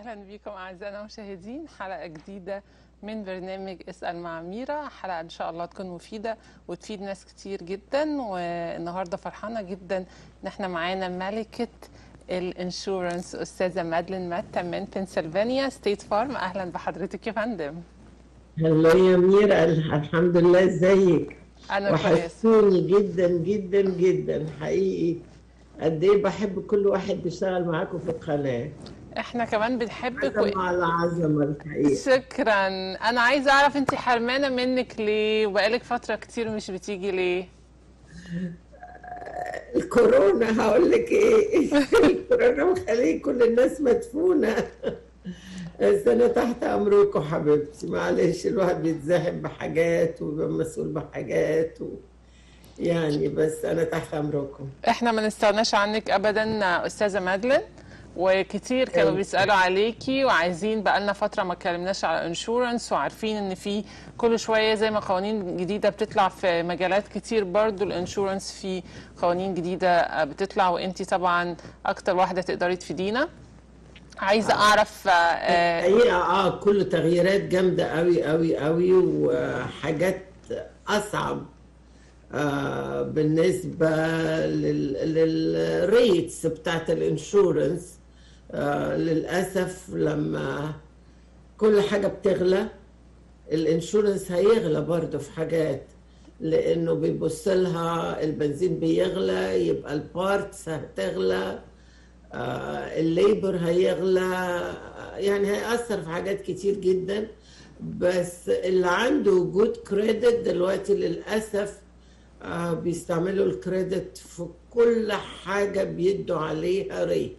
اهلا بكم اعزائنا المشاهدين حلقه جديده من برنامج اسال مع ميرا حلقه ان شاء الله تكون مفيده وتفيد ناس كتير جدا والنهارده فرحانه جدا ان احنا معانا ملكه الانشورنس استاذه مادلين ماتا من بنسلفانيا ستيت فارم اهلا بحضرتك يا فندم هلا يا ميرا الحمد لله ازيك انا كويس وحشتوني جدا جدا جدا حقيقي قد ايه بحب كل واحد بيشتغل معاكم في القناه احنا كمان بنحبك و... عظمه على عظمه الحقيقه شكرا انا عايزه اعرف انت حرمانه منك ليه وبقالك فتره كتير مش بتيجي ليه الكورونا هقول لك ايه الكورونا مخليه كل الناس مدفونه بس انا تحت امركم حبيبتي معلش الواحد بيتزاحم بحاجات وبيبقى مسؤول بحاجات و... يعني بس انا تحت امركم احنا ما نستغناش عنك ابدا استاذه مادلين وكتير كانوا أيوة. بيسالوا عليكي وعايزين بقالنا فتره ما اتكلمناش على انشورنس وعارفين ان في كل شويه زي ما قوانين جديده بتطلع في مجالات كتير برضو الانشورنس في قوانين جديده بتطلع وانتي طبعا اكتر واحده تقدري تفيدينا عايزه اعرف آه، الحقيقه اه كل تغييرات جامده قوي قوي قوي وحاجات اصعب آه بالنسبه لل- للريتس بتاعت الانشورنس آه للاسف لما كل حاجه بتغلى الانشورنس هيغلى برضه في حاجات لانه بيبص لها البنزين بيغلى يبقى البارتس هتغلى آه، الليبر هيغلى يعني هيأثر في حاجات كتير جدا بس اللي عنده جود كريدت دلوقتي للأسف آه، بيستعملوا الكريدت في كل حاجة بيدوا عليها ريت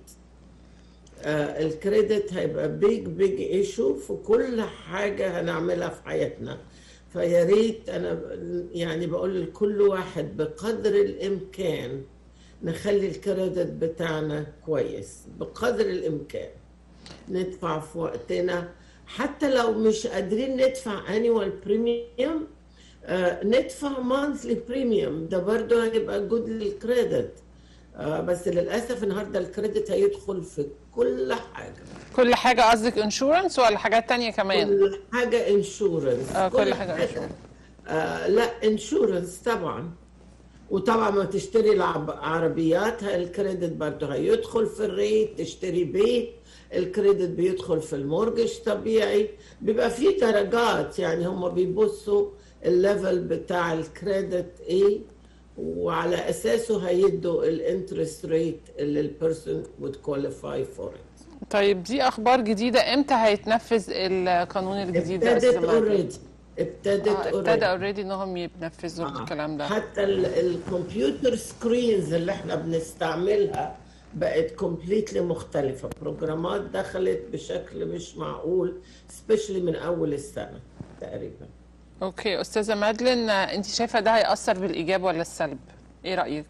آه، الكريدت هيبقى بيج بيج ايشو في كل حاجة هنعملها في حياتنا فيا ريت انا ب- يعني بقول لكل واحد بقدر الامكان نخلي الكريدت بتاعنا كويس بقدر الامكان ندفع في وقتنا حتى لو مش قادرين ندفع انيوال بريميوم ندفع مانثلي بريميوم ده برضه هيبقى جود للكريدت آه، بس للاسف النهارده الكريدت هيدخل في كل حاجه كل حاجه قصدك انشورنس ولا حاجات تانية كمان كل حاجه انشورنس آه، كل حاجة insurance. آه لا انشورنس طبعا وطبعا ما تشتري العب- عربيات الكريدت برضه هيدخل في الريت تشتري بيت الكريدت بيدخل في المورجج طبيعي بيبقى في درجات يعني هم بيبصوا الليفل بتاع الكريدت ايه وعلى اساسه هيدوا الانترست ريت اللي البيرسون would qualify for it طيب دي اخبار جديده امتى هيتنفذ القانون الجديد ده يا ابتدت أستاذة مادلين؟ اوريدي ابتدت آه، ابتدى already. اوريدي انهم ينفذوا آه. الكلام ده حتى ال- الكمبيوتر سكرينز اللي احنا بنستعملها بقت كومبليتلي مختلفة بروجرامات دخلت بشكل مش معقول سبيشلي من أول السنة تقريبا اوكي استاذه مادلين آه، انت شايفه ده هيأثر بالايجاب ولا السلب ايه رأيك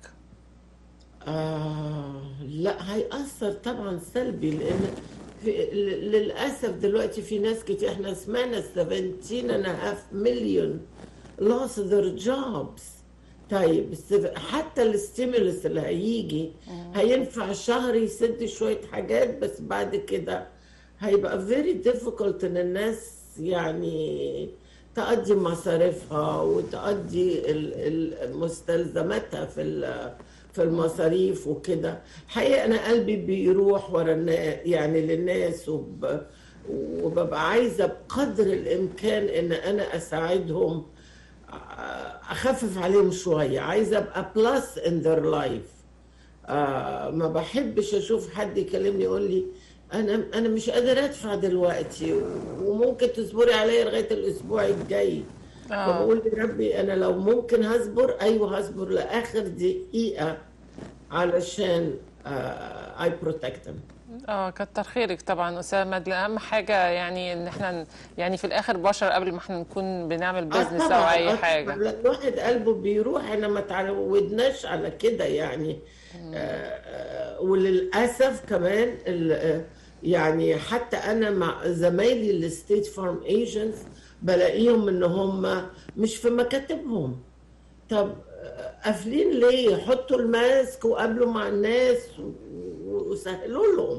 آه لا هيأثر طبعا سلبي لأن في ل- للأسف دلوقتي في ناس كتير احنا سمعنا 17 and a half million lost their jobs طيب السف- حتى الستيمولس اللي هيجي هينفع شهر يسد شوية حاجات بس بعد كده هيبقى very difficult ان الناس يعني تقضي مصاريفها وتقضي ال- ال- مستلزماتها في ال- في المصاريف وكده حقيقة أنا قلبي بيروح ورا النا- يعني للناس وب... وببقى عايزة بقدر الإمكان إن أنا أساعدهم أخفف عليهم شوية عايزة أبقى بلس in their life آه ما بحبش اشوف حد يكلمني يقول لي انا انا مش قادر ادفع دلوقتي وممكن تصبري عليا لغايه الاسبوع الجاي آه. فبقول يا ربي انا لو ممكن هصبر ايوه هصبر لاخر دقيقه علشان اي بروتكت اه كتر خيرك طبعا استاذه مادلين اهم حاجه يعني ان احنا ن- يعني في الاخر بشر قبل ما احنا نكون بنعمل بيزنس او اي حاجه الواحد قلبه بيروح احنا ما تعودناش على كده يعني آه، آه، وللاسف كمان ال- آه، يعني حتى انا مع زمايلي الستيت فارم ايجنتس بلاقيهم ان هم مش في مكاتبهم طب آه، قافلين ليه حطوا الماسك وقابلوا مع الناس و- وسهلوا لهم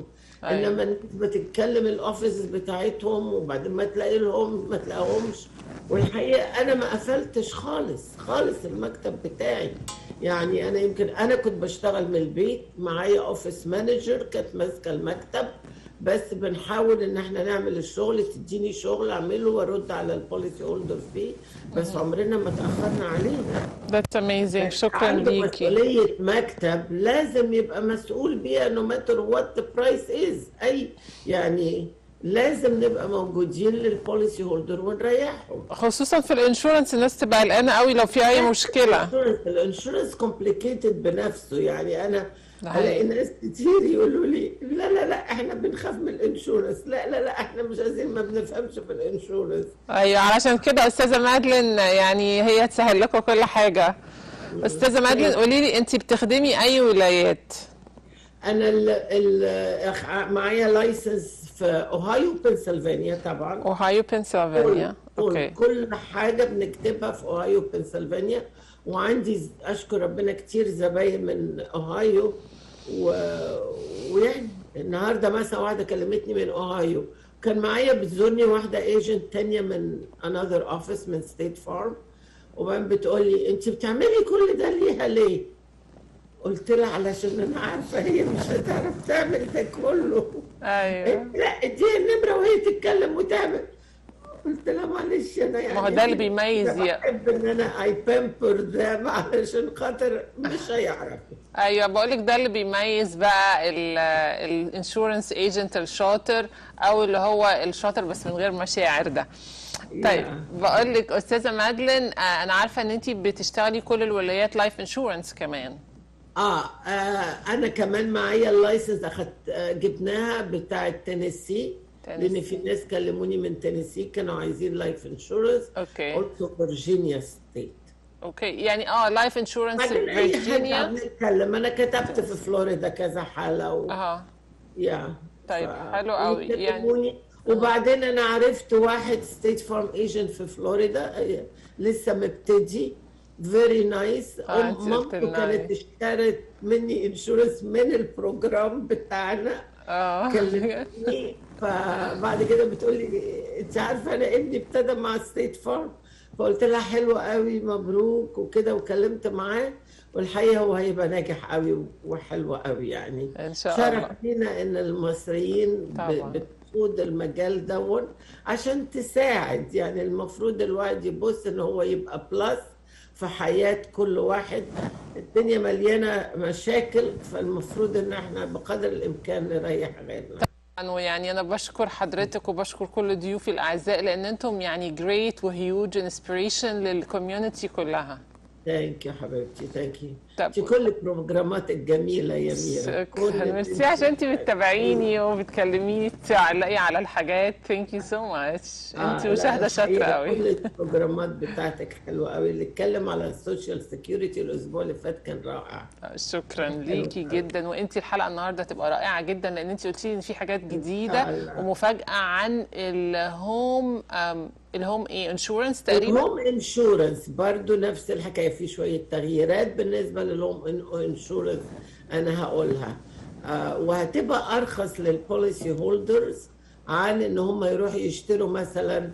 أيوة. انما الناس بتتكلم الاوفيس بتاعتهم وبعدين ما تلاقي لهم ما تلاقيهمش والحقيقه انا ما قفلتش خالص خالص المكتب بتاعي يعني انا يمكن انا كنت بشتغل من البيت معايا اوفيس مانجر كانت ماسكه المكتب بس بنحاول ان احنا نعمل الشغل تديني شغل اعمله وارد على البوليسي هولدر فيه بس عمرنا ما تاخرنا عليه That's amazing شكرا عنده ليكي مسؤولية مكتب لازم يبقى مسؤول بيها no matter what the price is أي يعني لازم نبقى موجودين للبوليسي هولدر ونريحهم خصوصا في الانشورنس الناس تبقى قلقانه قوي لو في اي مشكله الانشورنس كومبليكيتد بنفسه يعني انا ده حقيقي. الاقي ناس كتير يقولوا لي لا لا لا احنا بنخاف من الانشورنس لا لا لا احنا مش عايزين ما بنفهمش في الانشورنس ايوه علشان كده استاذه مادلين يعني هي تسهل لكم كل حاجه استاذه مادلين قولي لي انت بتخدمي اي ولايات انا ال ال معايا لايسنس في اوهايو بنسلفانيا طبعا اوهايو بنسلفانيا كل, اوكي كل حاجة بنكتبها في أوهايو بنسلفانيا وعندي ز- أشكر ربنا كتير زباين من أوهايو و... ويعني النهاردة مثلا واحدة كلمتني من أوهايو كان معايا بتزورني واحدة ايجنت تانية من another office من ستيت فارم وبعدين بتقول لي أنت بتعملي كل ده ليها ليه؟ قلت لها علشان أنا عارفة هي مش هتعرف تعمل ده كله ايوه لا اديها النمرة وهي تتكلم وتعمل قلت لها معلش انا يعني ما هو ده اللي بيميز أنا يا- بحب ان انا اي بامبر ده علشان خاطر مش هيعرف ايوه بقول لك ده اللي بيميز بقى الانشورنس ايجنت الشاطر او اللي هو الشاطر بس من غير مشاعر ده طيب بقول لك استاذه مادلين آه، انا عارفه ان انت بتشتغلي كل الولايات لايف انشورنس كمان آه, اه انا كمان معايا اللايسنس اخدت آه جبناها بتاعه تينيسي تينيسي. لان في ناس كلموني من تينيسي كانوا عايزين لايف انشورنس اوكي قلت فيرجينيا ستيت اوكي يعني اه لايف انشورنس لكن اي حاجه فيرجينيا بنتكلم انا كتبت في فلوريدا كذا حاله و... اها يا طيب، حلو قوي. يعني- يكلموني. وبعدين انا عرفت واحد ستيت فارم ايجنت في فلوريدا آه، لسه مبتدي فيري نايس آه، أنت قلت مامته لنا كانت إيه. اشترت مني انشورنس من البروجرام بتاعنا اه كلمتني فبعد كده بتقول لي انت عارفه انا ابني ابتدى مع ستيت فارم فقلت لها حلو قوي مبروك وكده وكلمت معاه والحقيقه هو هيبقى ناجح قوي وحلو قوي يعني ان شاء شرف الله لينا ان المصريين ب- طبعاً. بتقود المجال دون عشان تساعد يعني المفروض الواحد يبص ان هو يبقى بلس في حياة كل واحد الدنيا مليانة مشاكل فالمفروض ان احنا بقدر الامكان نريح غيرنا ويعني انا بشكر حضرتك وبشكر كل ضيوفي الاعزاء لان انتم يعني جريت وهيوج انسبريشن للكوميونتي كلها ثانك يو حبيبتي ثانك يو طب في كل البروجرامات الجميلة يا ميرا كل شكرا اللي ميرسي انت- عشان انت بتتابعيني وبتكلميني تعلقي على الحاجات ثانك يو سو ماتش آه، انت لا، مشاهده شاطره الحقيقة قوي كل البروجرامات بتاعتك حلوة قوي اللي اتكلم على السوشيال سيكيورتي الاسبوع اللي فات كان رائع شكرا ليكي جدا وانت الحلقه النهارده تبقى رائعه جدا لان انت قلتي لي ان في حاجات جديده الله. ومفاجاه عن الهوم أم، الهوم ايه انشورنس تقريبا الهوم انشورنس برضو نفس الحكايه في شويه تغييرات بالنسبه للهوم انشورنس انا هقولها آه وهتبقى ارخص للبوليسي هولدرز عن ان هم يروحوا يشتروا مثلا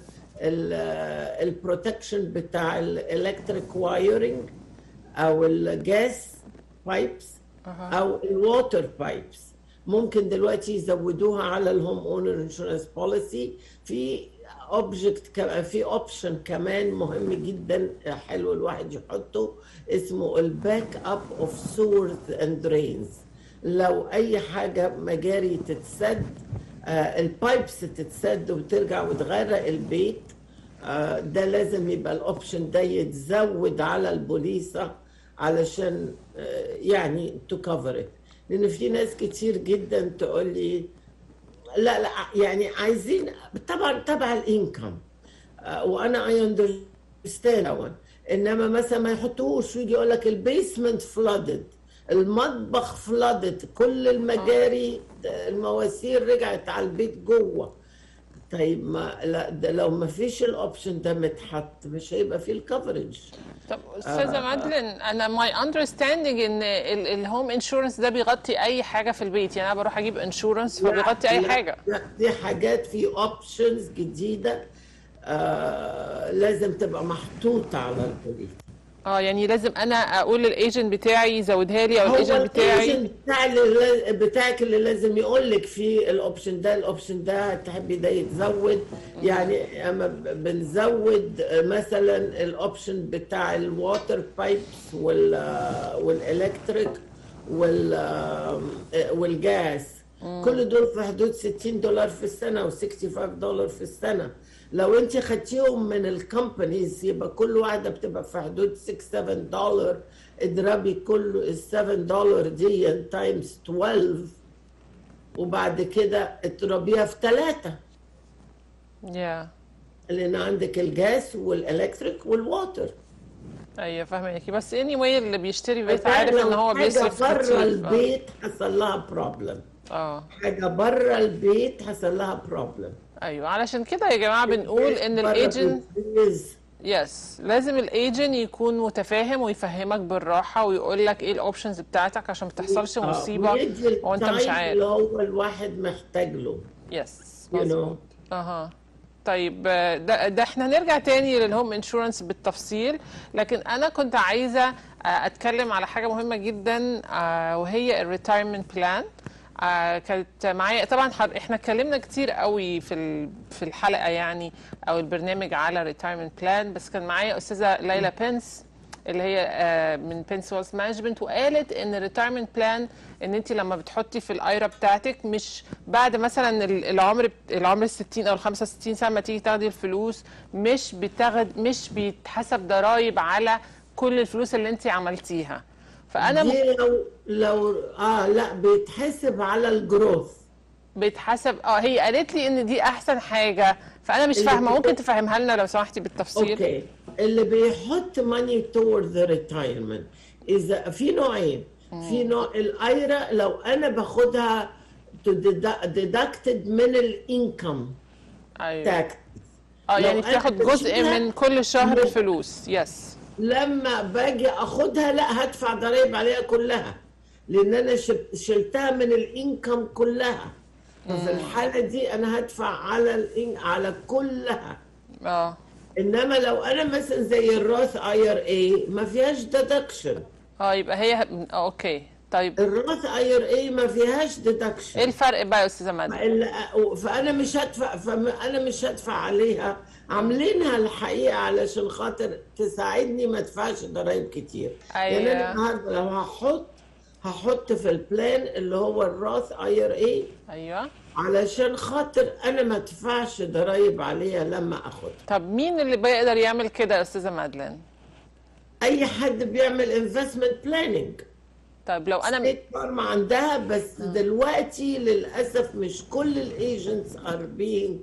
البروتكشن بتاع الالكتريك وايرنج او الجاس بايبس او الووتر بايبس ممكن دلوقتي يزودوها على الهوم اونر انشورنس بوليسي في اوبجكت في اوبشن كمان مهم جدا حلو الواحد يحطه اسمه الباك اب اوف سورز اند درينز لو اي حاجه مجاري تتسد آه البايبس تتسد وترجع وتغرق البيت آه ده لازم يبقى الاوبشن ده يتزود على البوليصه علشان آه يعني تو كفر لان في ناس كتير جدا تقول لي لا لا يعني عايزين طبعا تبع الانكم وانا اي اندرستاند انما مثلا ما يحطوش ويجي يقول لك البيسمنت فلودد المطبخ فلودد كل المجاري المواسير رجعت على البيت جوه طيب ما لا ده لو ما فيش الاوبشن ده متحط مش هيبقى فيه الكفرج طب استاذه مادلين انا ماي اندرستاندينج ان الهوم انشورنس ده بيغطي اي حاجه في البيت يعني انا بروح اجيب انشورنس فبيغطي اي لا، حاجه لا، دي حاجات في اوبشنز جديده آه لازم تبقى محطوطه على البوليس اه يعني لازم انا اقول للايجنت بتاعي يزودها لي او هو الايجنت بتاعي الايجنت بتاع اللي لا- بتاعك اللي لازم يقول لك في الاوبشن ده الاوبشن ده تحبي ده يتزود يعني اما ب- بنزود آه، مثلا الاوبشن بتاع الواتر بايبس وال والالكتريك وال آه، والجاز كل دول في حدود 60 دولار في السنه و65 دولار في السنه لو انت خدتيهم من الكومبانيز يبقى كل واحده بتبقى في حدود 6 7 دولار اضربي كل ال 7 دولار دي تايمز 12 وبعد كده اضربيها في ثلاثه يا لان عندك الجاز والالكتريك والواتر ايوه فاهمك بس اني anyway اللي بيشتري بيت عارف ان هو بيصرف حاجه كتير بره آه. البيت حصل لها بروبلم اه حاجه بره البيت حصل لها بروبلم ايوه علشان كده يا جماعه بنقول ان الايجنت يس لازم الايجنت يكون متفاهم ويفهمك بالراحه ويقول لك ايه الاوبشنز بتاعتك عشان ما تحصلش مصيبه وانت مش اللي عارف هو الواحد محتاج له يس you know. مظبوط اها طيب آه، ده, ده احنا هنرجع تاني للهوم انشورنس بالتفصيل لكن انا كنت عايزه آه، اتكلم على حاجه مهمه جدا آه، وهي الريتايرمنت بلان كانت معايا طبعا حر- احنا اتكلمنا كتير قوي في ال- في الحلقه يعني او البرنامج على ريتايرمنت بلان بس كان معايا استاذه ليلى بنس اللي هي آه، من بنس ويلث مانجمنت وقالت ان الريتايرمنت بلان ان انت لما بتحطي في الايرا بتاعتك مش بعد مثلا ال- العمر بت- العمر ال 60 او ال 65 سنه ما تيجي تاخدي الفلوس مش بتاخد مش بيتحسب ضرايب على كل الفلوس اللي انت عملتيها فانا م- دي لو لو اه لا بيتحسب على الجروث بيتحسب اه هي قالت لي ان دي احسن حاجه فانا مش اللي فاهمه بت- ممكن تفهمها لنا لو سمحتي بالتفصيل اوكي اللي بيحط ماني toward the retirement اذا في نوعين في نوع الايرا لو انا باخدها to dedu- deducted من الانكم ايوه تاكس اه لو يعني أنا بتاخد جزء بشيلها من كل شهر من- فلوس يس لما باجي اخدها لا هدفع ضرائب عليها كلها لان انا شل- شلتها من الانكم كلها ففي الحاله دي انا هدفع على الإن... على كلها اه انما لو انا مثلا زي الراث اي ار اي ما فيهاش ديدكشن اه يبقى هي اه اوكي طيب الراث اي ار اي ما فيهاش ايه ديدكشن الفرق بقى يا استاذه مادة فانا مش هدفع فانا مش هدفع عليها عاملينها الحقيقه علشان خاطر تساعدني ما ادفعش ضرايب كتير يعني انا ايوه النهارده لو هحط هحط في البلان اللي هو الراث اي ار اي ايوه علشان خاطر انا ما ادفعش ضرايب عليها لما اخدها طب مين اللي بيقدر يعمل كده يا استاذه مادلين اي حد بيعمل انفستمنت بلاننج طيب لو انا ستيت فارم عندها بس دلوقتي للاسف مش كل الايجنتس ار بينج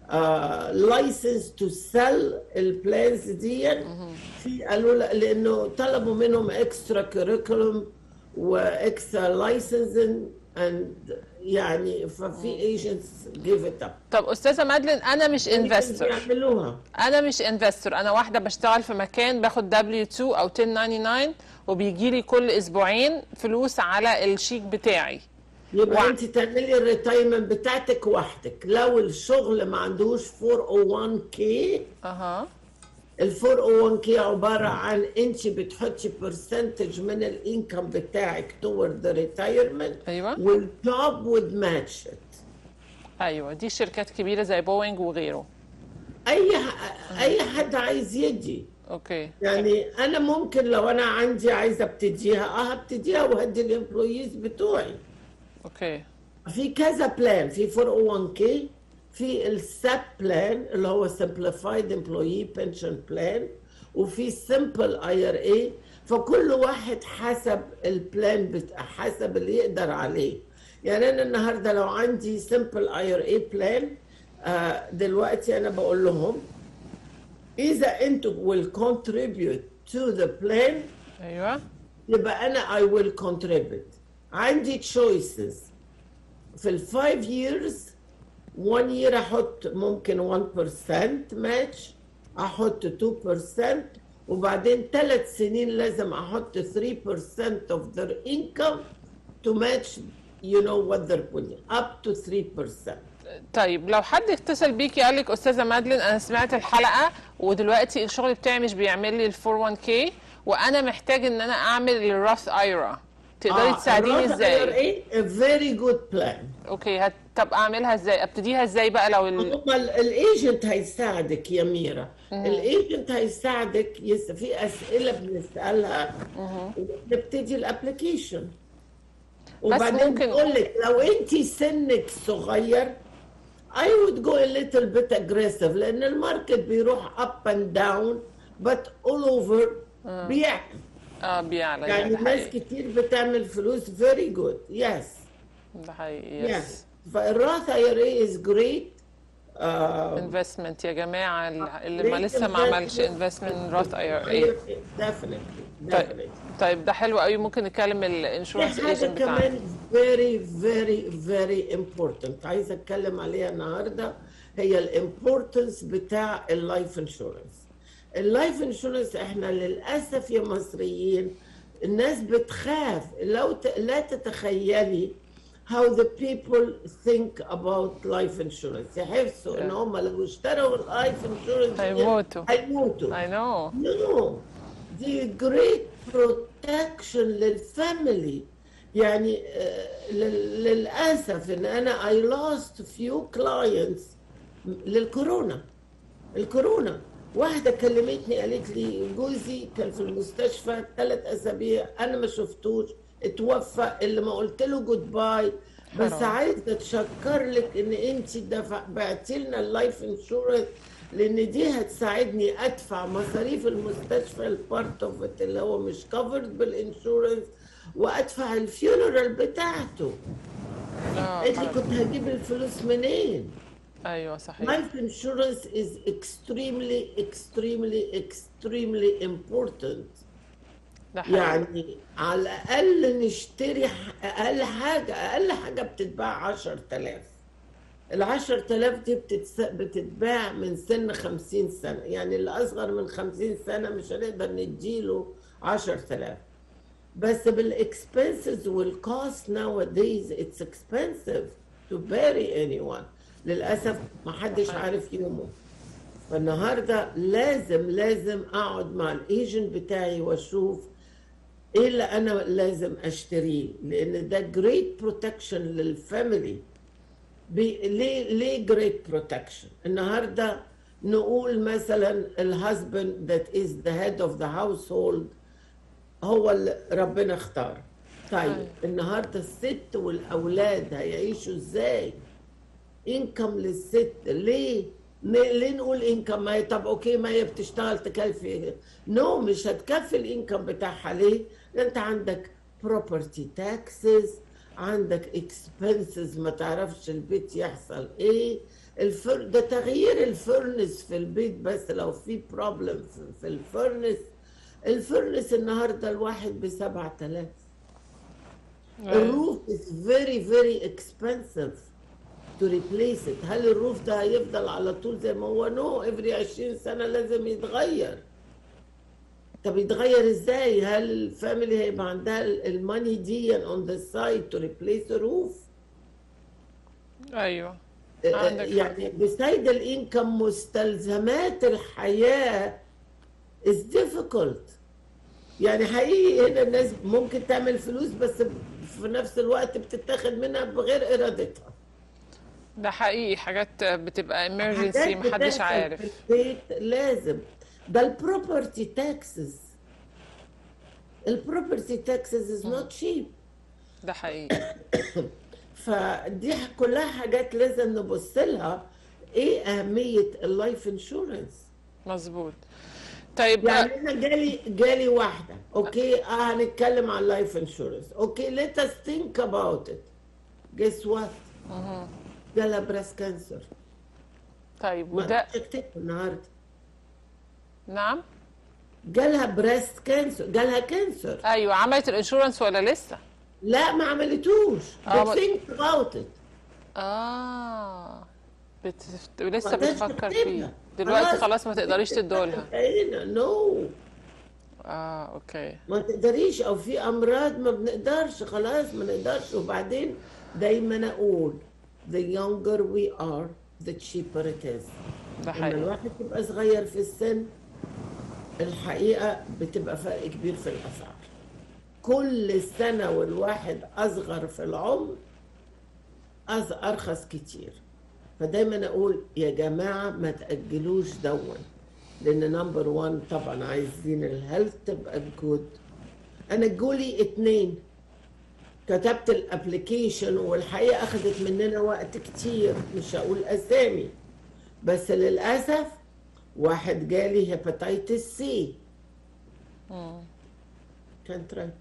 لايسنس تو سيل البلانز دي في قالوا لا لانه طلبوا منهم اكسترا كوريكولوم واكسترا لايسنسنج اند يعني ففي ايجنتس جيف ات اب طب استاذه مادلين انا مش انفستور يعملوها انا مش انفستور انا واحده بشتغل في مكان باخد دبليو 2 او 1099 وبيجي لي كل اسبوعين فلوس على الشيك بتاعي يبقى وع- انت تعملي الريتايرمنت بتاعتك وحدك لو الشغل ما عندهوش 401k اها ال 401k عباره عن انت بتحطي برسنتج من الانكم بتاعك toward the retirement ايوه والجوب would match it ايوه دي شركات كبيره زي بوينج وغيره اي ح- اي حد عايز يدي اوكي يعني انا ممكن لو انا عندي عايزه ابتديها اه هبتديها وهدي الامبلويز بتوعي اوكي في كذا بلان في 401k في الساب بلان اللي هو simplified employee pension plan وفي simple IRA فكل واحد حسب البلان بت... حسب اللي يقدر عليه يعني انا النهارده لو عندي simple IRA plan آه دلوقتي انا بقول لهم اذا انتوا will contribute to the plan ايوه يبقى انا I will contribute عندي choices في ال 5 years one year احط ممكن 1% ماتش احط 2% وبعدين ثلاث سنين لازم احط 3% of their income to match you know what they're putting up to 3% طيب لو حد اتصل بيكي قال لك استاذه مادلين انا سمعت الحلقه ودلوقتي الشغل بتاعي مش بيعمل لي ال 401k وانا محتاج ان انا اعمل الراث ايرا تقدري تساعديني ازاي؟ ايه a very good plan اوكي هت... طب اعملها ازاي؟ ابتديها ازاي بقى لو ال... هو الايجنت هيساعدك يا ميرا الايجنت هيساعدك يس... في اسئله بنسالها نبتدي الابلكيشن وبعدين ممكن- بقول لك لو انت سنك صغير I would go a little bit aggressive لان الماركت بيروح up and down but all over بيعمل اه بيعلى يعني ده ناس حقيقي كتير بتعمل فلوس very good yes ده حقيقي yes يس فالراث IRA is great uh, انفستمنت يا جماعه اللي ما Great لسه ما عملش investment. انفستمنت راث اي ار اي definitely طيب definitely طيب ده حلو قوي ممكن نتكلم في الانشورنس حاجة ايجنت بتاعنا كمان very very very important عايزة اتكلم عليها النهاردة هي الامبورتنس بتاع اللايف انشورنس اللايف انشورنس احنا للأسف يا مصريين الناس بتخاف لو ت... لا تتخيلي how the people think about life insurance يحسوا ان Yeah. هم لو اشتروا اللايف انشورنس هيموتوا. هيموتوا اي نو No, دي great protection للفاميلي يعني آه، لل- للأسف إن أنا I lost few clients للكورونا الكورونا واحدة كلمتني قالت لي جوزي كان في المستشفى ثلاث أسابيع أنا ما شفتوش اتوفى اللي ما قلت له جود باي بس حرام. عايزة أتشكر لك إن أنت دفع بعتي لنا اللايف انشورنس لأن دي هتساعدني أدفع مصاريف المستشفى البارت اوف اللي هو مش كفرد بالانشورنس وأدفع الفيونرال بتاعته اه قالت لي حرام. كنت هجيب الفلوس منين؟ ايوه صحيح Life insurance is extremely, extremely, extremely important. ده حقيقي يعني على الأقل نشتري ح- أقل حاجة أقل حاجة بتتباع 10000 ال 10000 دي بتتس... بتتباع من سن 50 سنة يعني اللي أصغر من 50 سنة مش هنقدر نديله 10000 بس بالاكسبنسز والكوست nowadays it's expensive to bury anyone للاسف ما حدش عارف يومه فالنهارده لازم لازم اقعد مع الايجنت بتاعي واشوف ايه اللي انا لازم اشتريه لان ده جريت بروتكشن للفاميلي بي- ليه ليه جريت بروتكشن النهارده نقول مثلا الهازبند ذات از ذا هيد اوف ذا هاوس هولد هو اللي ربنا اختار طيب أيوة. النهارده الست والاولاد هيعيشوا ازاي انكم للست ليه ن- ليه نقول انكم ما هي طب اوكي ما هي بتشتغل تكفي نو no, مش هتكفي الانكم بتاعها ليه انت عندك بروبرتي تاكسز عندك اكسبنسز ما تعرفش البيت يحصل ايه الفر... ده تغيير الفرنس في البيت بس لو في بروبلم في, في الفرنس الفرنس النهارده الواحد ب 7000 الروف is very very expensive to replace it هل الروف ده هيفضل على طول زي ما هو نو every 20 سنة لازم يتغير طب يتغير ازاي هل الفاميلي هيبقى عندها الماني دي on the side to replace the roof ايوه عندك حق. يعني بسيد الانكم مستلزمات الحياة is difficult يعني حقيقي هنا الناس ممكن تعمل فلوس بس في نفس الوقت بتتاخد منها بغير ارادتها ده حقيقي حاجات بتبقى emergency حاجات محدش بتحصل عارف في البيت لازم ده البروبرتي تاكسز البروبرتي تاكسز از نوت شيب ده حقيقي فدي كلها حاجات لازم نبص لها ايه اهميه اللايف انشورنس مظبوط طيب يعني انا جالي جالي واحده اوكي اه هنتكلم عن لايف انشورنس اوكي let us think about it guess what جالها بريست كانسر طيب ما وده اكتب النهارده نعم جالها بريست كانسر جالها كانسر ايوه عملت الانشورنس ولا لسه لا ما عملتوش آه، but ما- think about it اه بت... لسه ما تقدرش بتفكر فيه تكتبها. دلوقتي خلاص ما تقدريش تدولها هنا نو اه اوكي ما تقدريش او في امراض ما بنقدرش خلاص ما نقدرش وبعدين دايما اقول the younger we are the cheaper it is ده لما حقيقي الواحد يبقى صغير في السن الحقيقة بتبقى فرق كبير في الأسعار كل سنة والواحد أصغر في العمر أز أرخص كتير فدايما أقول يا جماعة ما تأجلوش دون لأن نمبر وان طبعا عايزين الهيلث تبقى جود أنا جولي اتنين كتبت الابلكيشن والحقيقة أخدت مننا وقت كتير مش هقول أسامي بس للأسف واحد جالي هيباتيتس سي كان ترايتد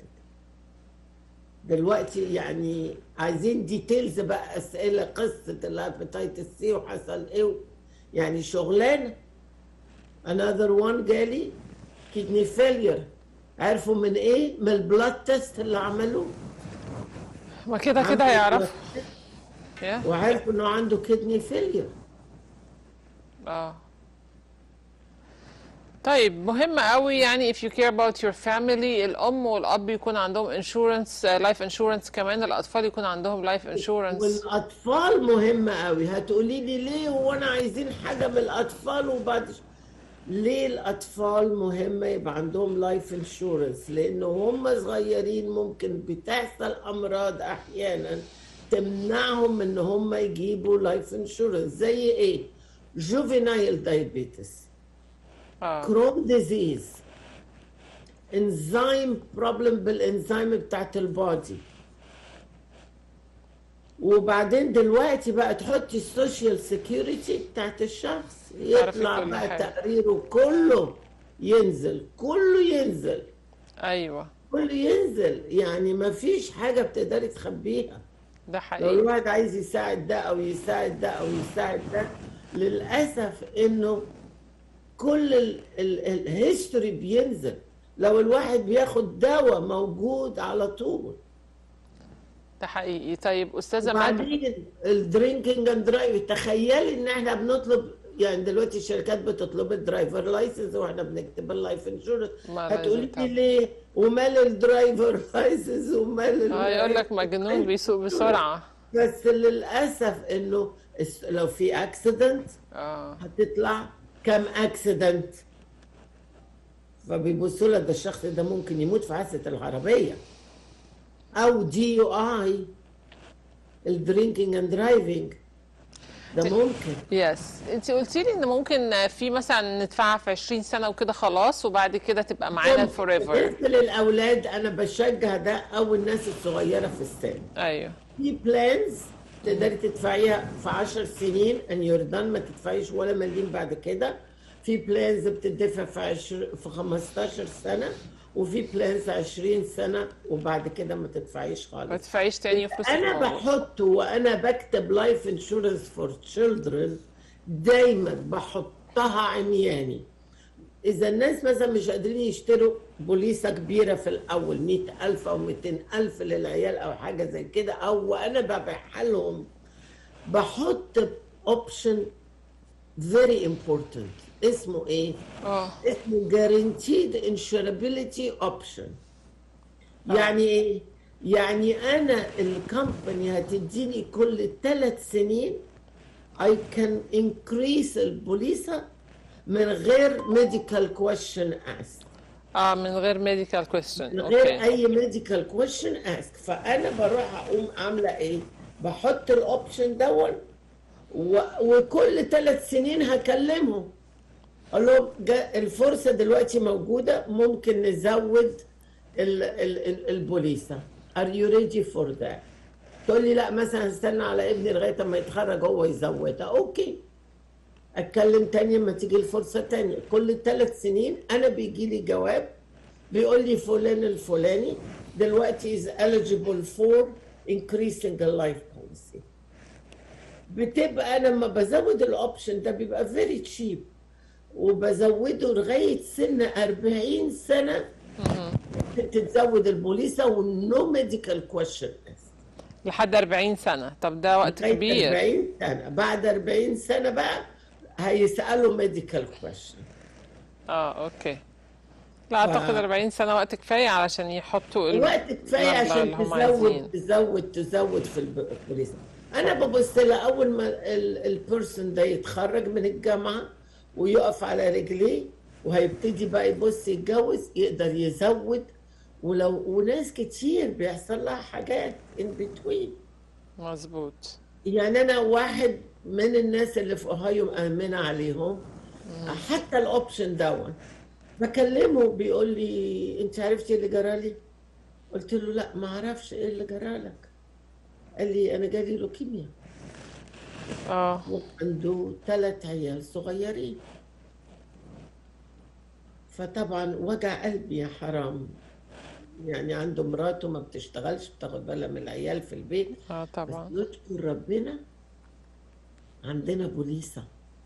دلوقتي يعني عايزين ديتيلز بقى أسئلة قصة الهيباتيتس سي وحصل إيه و- يعني شغلانة another one جالي كدني فيلير عرفوا من إيه؟ من البلاد تيست اللي عملوه ما كده كده عملوا هيعرف blood يا test وعرفوا إنه عنده كدني فيلير اه طيب مهم قوي يعني if you care about your family الأم والأب يكون عندهم insurance لايف انشورنس كمان الأطفال يكون عندهم لايف انشورنس والاطفال مهمه قوي هتقولي لي ليه وانا عايزين حاجه من الاطفال وبعد ش- ليه الاطفال مهمه يبقى عندهم لايف انشورنس لانه هم صغيرين ممكن بتحصل امراض احيانا تمنعهم ان هم يجيبوا لايف انشورنس زي ايه جوفينايل دايابيتس اه كرون ديزيز انزيم بروبلم بالانزيم بتاعت البادي وبعدين دلوقتي بقى تحطي السوشيال سيكيورتي بتاعت الشخص تعرفي يطلع كل بقى حاجة. تقريره كله ينزل كله ينزل أيوه كله ينزل يعني ما فيش حاجة بتقدري تخبيها ده لو حقيقي الواحد عايز يساعد ده او يساعد ده او يساعد ده للاسف انه كل الهيستوري بينزل لو الواحد بياخد دواء موجود على طول ده حقيقي طيب أستاذة ماجد وبعدين الدرينكينج اند درايف تخيلي ان احنا بنطلب يعني دلوقتي الشركات بتطلب الدرايفر لايسنس واحنا بنكتب اللايف انشورنس ما لازم هتقولي طبعا. لي ليه ومال الدرايفر لايسنس ومال اه يقول لك مجنون بيسوق بسرعة بس للاسف انه الس- لو في اكسيدنت اه هتطلع كم اكسيدنت فبيبصوا لك ده الشخص ده ممكن يموت في حادثه العربيه او دي يو اي الدرينكينج اند درايفنج ده ممكن يس انت قلتي لي ان ممكن في مثلا ندفعها في 20 سنة وكده خلاص وبعد كده تبقى معانا فور ايفر بالنسبه للاولاد انا بشجع ده او الناس الصغيره في السن ايوه في بلانز تقدري تدفعيها في 10 سنين ان يوردان ما تدفعيش ولا مليم بعد كده في بلانز بتدفع في 10 في 15 سنه وفي بلانز 20 سنه وبعد كده ما تدفعيش ما خالص تدفعيش تاني فلوس انا العمر. بحط وانا بكتب لايف انشورنس فور تشيلدرن دايما بحطها عمياني اذا الناس مثلا مش قادرين يشتروا بوليصه كبيره في الاول 100000 او 200000 للعيال او حاجه زي كده او وانا ببيعها لهم بحط اوبشن فيري امبورتنت اسمه ايه؟ اه اسمه guaranteed insurability option يعني ايه؟ يعني انا الكومباني هتديني كل ثلاث سنين I can increase البوليصة من غير medical question asked اه من غير ميديكال كويستشن من غير اوكي اي medical question asked فانا بروح اقوم عامله ايه؟ بحط الاوبشن دون و... وكل ثلاث سنين هكلمهم اقول لهم جا- الفرصه دلوقتي موجوده ممكن نزود ال... ال... ال... البوليصه are you ready for that تقول لي لا مثلا استنى على ابني لغايه اما يتخرج هو يزودها اوكي اتكلم تاني لما تيجي الفرصه تانية كل ثلاث سنين انا بيجي لي جواب بيقول لي فلان الفلاني دلوقتي is eligible for increasing a life policy بتبقى انا لما بزود الاوبشن ده بيبقى فيري تشيب وبزوده لغايه سن 40 سنه تتزود البوليصه ونو ميديكال كويشن لحد 40 سنة طب ده وقت لغايه كبير 40 سنه بعد 40 سنه بقى هيسالوا ميديكال كويشن اه اوكي لا اعتقد 40 سنة وقت كفاية علشان يحطوا ال- وقت كفايه المبلغ عشان اللي هم عايزين. تزود تزود تزود في الب- البوليس انا ببص لها اول ما البيرسون ده يتخرج من الجامعه ويقف على رجليه وهيبتدي بقى يبص يتجوز يقدر يزود ولو وناس كتير بيحصل لها حاجات ان بتوين مظبوط يعني انا واحد من الناس اللي في اوهايو مأمنة عليهم حتى الاوبشن دون بكلمه بيقول لي انت عرفتي اللي جرالي قلت له لا ما اعرفش ايه اللي جرالك قال لي انا جالي لوكيميا اه وعنده ثلاث عيال صغيرين فطبعا وجع قلبي يا حرام يعني عنده مراته ما بتشتغلش بتاخد بالها من العيال في البيت اه بس طبعا نشكر ربنا عندنا بوليسة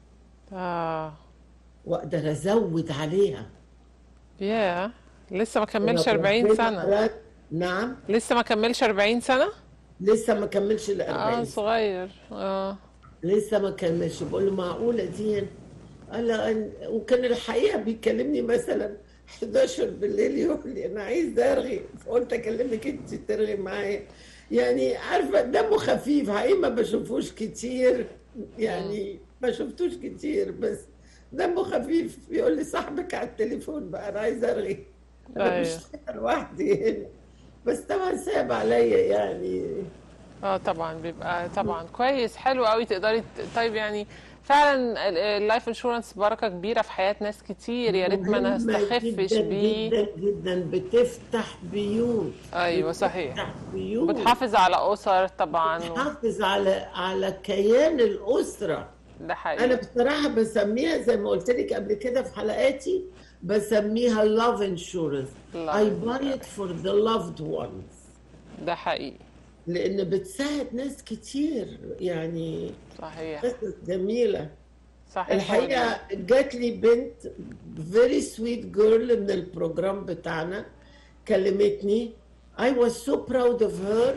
اه واقدر ازود عليها يا لسه ما كملش ولو 40 ربنا سنة أراد- نعم لسه ما كملش 40 سنة لسه ما كملش ال اه 40 صغير اه لسه ما كملش بقول له معقولة دي قال لي أن- وكان الحقيقة بيكلمني مثلا 11 بالليل يقول لي أنا عايز أرغي فقلت أكلمك أنت ترغي معايا يعني عارفة دمه خفيف حقيقي ما بشوفوش كتير يعني ما شفتوش كتير بس دمه خفيف يقول لي صاحبك على التليفون بقى أنا عايز أرغي أنا مش أيوة. لاقية لوحدي هنا بس طبعا صعب عليا يعني اه طبعا بيبقى طبعا كويس حلو قوي تقدري ت- طيب يعني فعلا اللايف انشورنس بركة كبيرة في حياة ناس كتير يا ريت ما مهمة نستخفش جدا بيه جدا جدا بتفتح بيوت ايوه صحيح بتفتح بيوت بتحافظ على اسر طبعا و- بتحافظ على على كيان الأسرة ده أنا حقيقي بصراحة بسميها زي ما قلت لك قبل كده في حلقاتي بسميها love insurance Love I buy it for the loved ones ده حقيقي لأن بتساعد ناس كتير يعني صحيح قصص جميلة صحيح الحقيقة جات لي بنت very sweet girl من البروجرام بتاعنا كلمتني I was so proud of her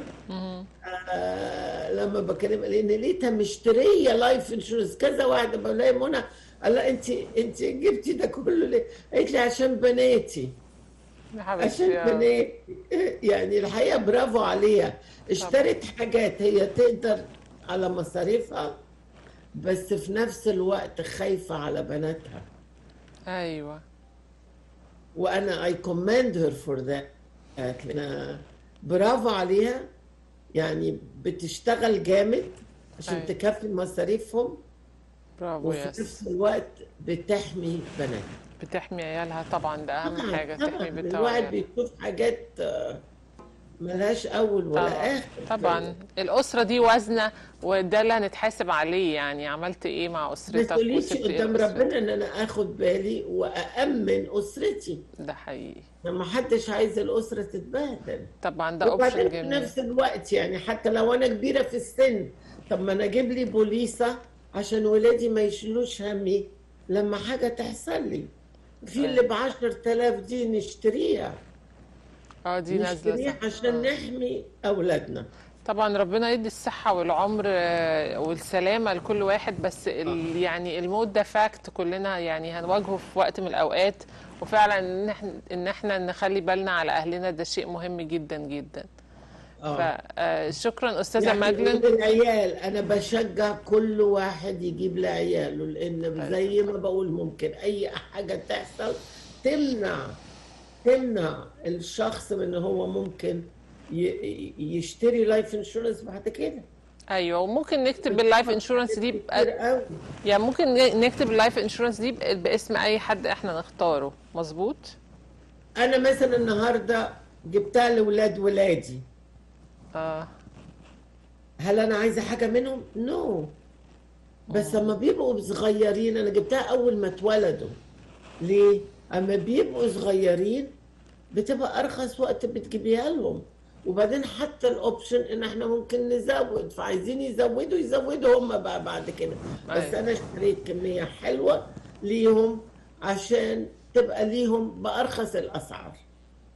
آه لما بكلم لان لقيتها مشتريه لايف انشورنس كذا واحده بقول لها يا منى قال لها انت انت جبتي ده كله ليه؟ قالت لي عشان بناتي يا عشان حبيبتي آه. بناتي يعني الحقيقه برافو عليها اشترت حاجات هي تقدر على مصاريفها بس في نفس الوقت خايفه على بناتها ايوه وانا I commend her for that لأن برافو عليها يعني بتشتغل جامد عشان أيوة. تكفي مصاريفهم برافو وفي يس نفس الوقت بتحمي بناتها بتحمي عيالها طبعا ده اهم طبعا حاجة طبعا تحمي بنتها الواحد وعيالها بيشوف حاجات آه، ملهاش اول ولا طبعا اخر طبعا الأسرة دي وزنة وده اللي هنتحاسب عليه يعني عملت ايه مع ما أسرتك تقوليش وسبت ايه قدام لأسرتك ربنا ان انا اخد بالي وأأمن اسرتي ده حقيقي ما حدش عايز الاسره تتبهدل طبعا ده وبعدين اوبشن في جميل نفس الوقت يعني حتى لو انا كبيره في السن طب ما انا اجيب لي بوليصه عشان ولادي ما يشيلوش همي لما حاجه تحصل لي في اللي ب 10000 دي نشتريها اه دي نازلة نشتريها صح عشان نحمي اولادنا طبعا ربنا يدي الصحة والعمر آه، والسلامة لكل واحد بس ال يعني الموت ده فاكت كلنا يعني هنواجهه في وقت من الأوقات وفعلا إن احنا, إن احنا نخلي بالنا على أهلنا ده شيء مهم جدا جدا فشكرا أستاذة يعني ماجلين العيال انا بشجع كل واحد يجيب لعياله لان زي ما بقول ممكن اي حاجه تحصل تمنع تمنع الشخص من ان هو ممكن ي- يشتري لايف انشورنس بعد كده ايوه وممكن نكتب اللايف انشورنس دي كتير بقى قوي يعني ممكن نكتب اللايف انشورنس دي ب- باسم اي حد احنا نختاره مظبوط انا مثلا النهارده جبتها لاولاد ولادي اه هل انا عايزه حاجه منهم نو no. بس لما بيبقوا صغيرين انا جبتها اول ما اتولدوا ليه اما بيبقوا صغيرين بتبقى ارخص وقت بتجيبيها لهم وبعدين حتى الاوبشن ان احنا ممكن نزود فعايزين يزودوا يزودوا هم بقى بعد كده بس أيوة. انا اشتريت كميه حلوه ليهم عشان تبقى ليهم بارخص الاسعار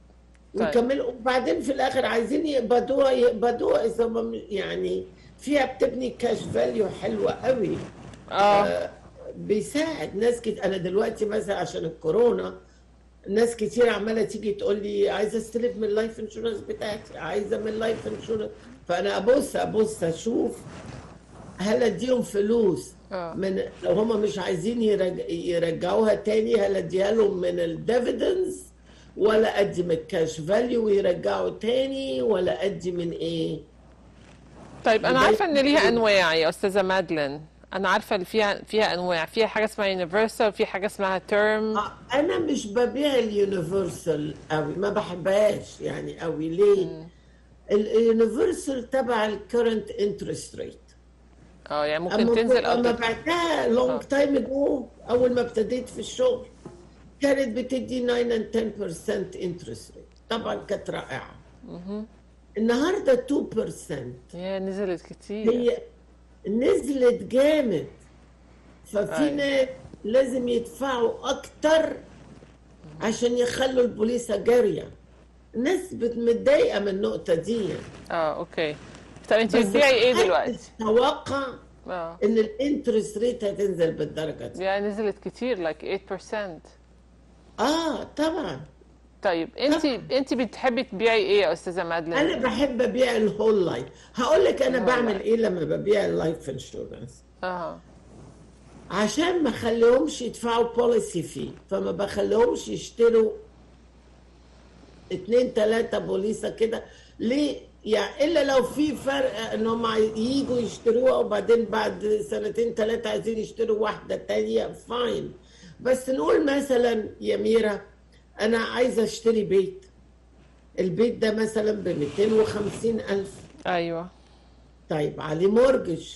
طيب. ويكملوا وبعدين في الاخر عايزين يقبضوها يقبضوها اذا ما يعني فيها بتبني كاش فاليو حلوه قوي اه بيساعد ناس كتير انا دلوقتي مثلا عشان الكورونا ناس كتير عماله تيجي تقول لي عايزه استلف من اللايف انشورنس بتاعتي عايزه من اللايف انشورنس فانا ابص ابص اشوف هل اديهم فلوس آه. من لو هم مش عايزين يرج... يرجعوها تاني هل اديها لهم من الديفيدنز ولا ادي من الكاش فاليو ويرجعوا تاني ولا ادي من ايه طيب انا وده عارفه ان ليها يكون- انواع يا استاذه مادلين انا عارفه اللي فيها فيها انواع فيها حاجه اسمها يونيفرسال وفي حاجه اسمها تيرم آه، انا مش ببيع اليونيفرسال قوي ما بحبهاش يعني قوي ليه اليونيفرسال تبع الكرنت انترست ريت اه يعني ممكن اما تنزل او اما تطلع بعتها آه. لونج تايم اجو اول ما ابتديت في الشغل كانت بتدي 9 and 10% انترست ريت طبعا كانت رائعه النهارده 2% يا نزلت كتير هي نزلت جامد ففي أيوة. ناس لازم يدفعوا اكتر عشان يخلوا البوليسة جارية الناس بت- متضايقة من النقطة دي اه اوكي طب انت بس بتبيعي ايه محدش دلوقتي توقع اه ان الانترست ريت هتنزل بالدرجة دي يا نزلت كتير like 8% اه طبعا طيب انت انت بتحبي تبيعي ايه يا استاذه انا مادلين بحب ابيع الهول لايف هقول لك انا الهول بعمل لايف. ايه لما ببيع اللايف انشورنس اه عشان ما اخليهمش يدفعوا بوليسي فيه فما بخليهمش يشتروا اتنين تلاتة بوليسة كده ليه يعني الا لو في فرق ان هم يجوا يشتروها وبعدين بعد سنتين تلاتة عايزين يشتروا واحدة تانية فاين بس نقول مثلا يا ميرا انا عايزة اشتري بيت البيت ده مثلا ب 250 الف ايوه طيب عليه مورجج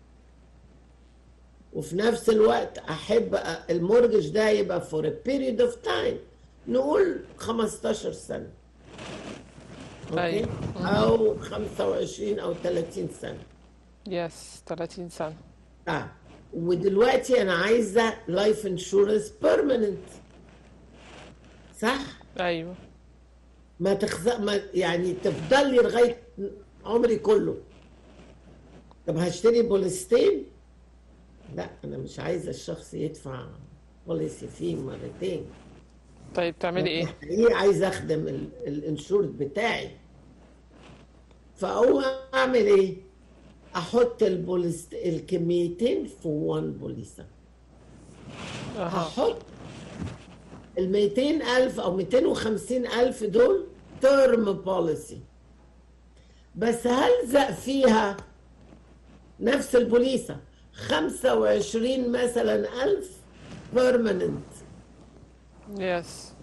وفي نفس الوقت احب أ- المورجج ده يبقى for a period of time نقول 15 سنة اوكي أيوة. او 25 او 30 سنة يس 30 سنه اه ودلوقتي انا عايزة لايف انشورنس بيرمننت صح؟ ايوه ما تخز ما يعني تفضل لي لغايه عمري كله طب هشتري بوليستين لا انا مش عايزه الشخص يدفع بوليسي فيه مرتين طيب تعملي ايه ايه عايز اخدم ال- الانشورد بتاعي فاقوم اعمل ايه احط البوليست الكميتين في وان بوليسه اها هحط ال 200 ألف أو 250 ألف دول تيرم بوليسي بس هلزق فيها نفس البوليسة 25 مثلا ألف بيرمننت يس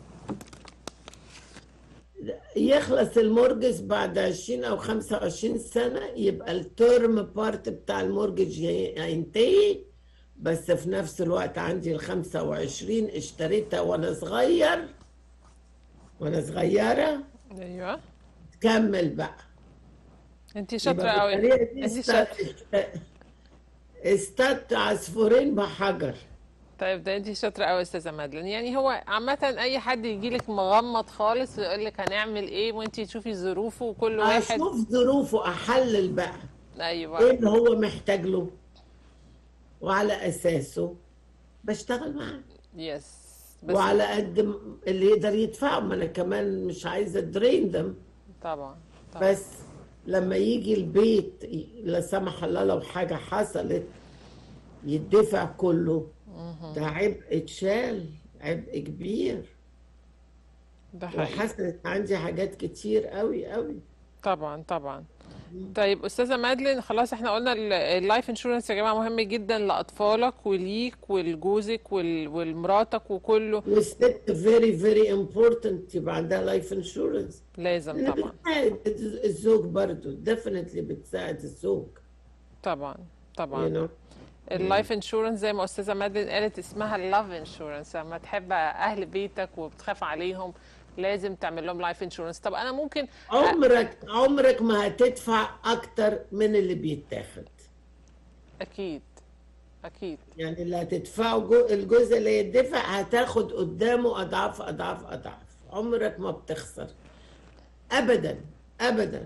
يخلص المورجج بعد 20 أو 25 سنة يبقى التيرم بارت بتاع المورجج ينتهي بس في نفس الوقت عندي ال 25 اشتريتها وأنا صغير وأنا صغيرة ايوه تكمل بقى انت شاطره يبقى قوي بالطريقة دي انت است- شاطره استت عصفورين بحجر طيب ده انت شاطره قوي يا استاذه مادلين يعني هو عامه اي حد يجي لك مغمض خالص ويقول لك هنعمل ايه وانت تشوفي ظروفه وكل واحد اشوف ظروفه احلل بقى ايوه ايه اللي هو محتاج له وعلى اساسه بشتغل معاه يس بس وعلى قد م- اللي يقدر يدفعه ما انا كمان مش عايزه درين دم طبعا طبعا بس لما يجي البيت ي- لا سمح الله لو حاجه حصلت يدفع كله ده عبء اتشال عبء كبير ده حقيقي وحصلت عندي حاجات كتير قوي قوي طبعا طبعا طيب استاذه مادلين خلاص احنا قلنا ال- اللايف انشورنس يا جماعه مهم جدا لاطفالك وليك ولجوزك ول- ولمراتك وكله والست فيري فيري امبورتنت يبقى عندها لايف انشورنس لازم طبعا بتساعد الزوج برضو ديفنتلي بتساعد الزوج طبعا you طبعا know اللايف انشورنس زي ما استاذه مادلين قالت اسمها اللاف انشورنس لما تحب اهل بيتك وبتخاف عليهم لازم تعمل لهم لايف انشورنس طب انا ممكن عمرك عمرك ما هتدفع اكتر من اللي بيتاخد اكيد اكيد يعني اللي هتدفعه جو الجزء اللي يدفع هتاخد قدامه اضعاف اضعاف اضعاف عمرك ما بتخسر ابدا ابدا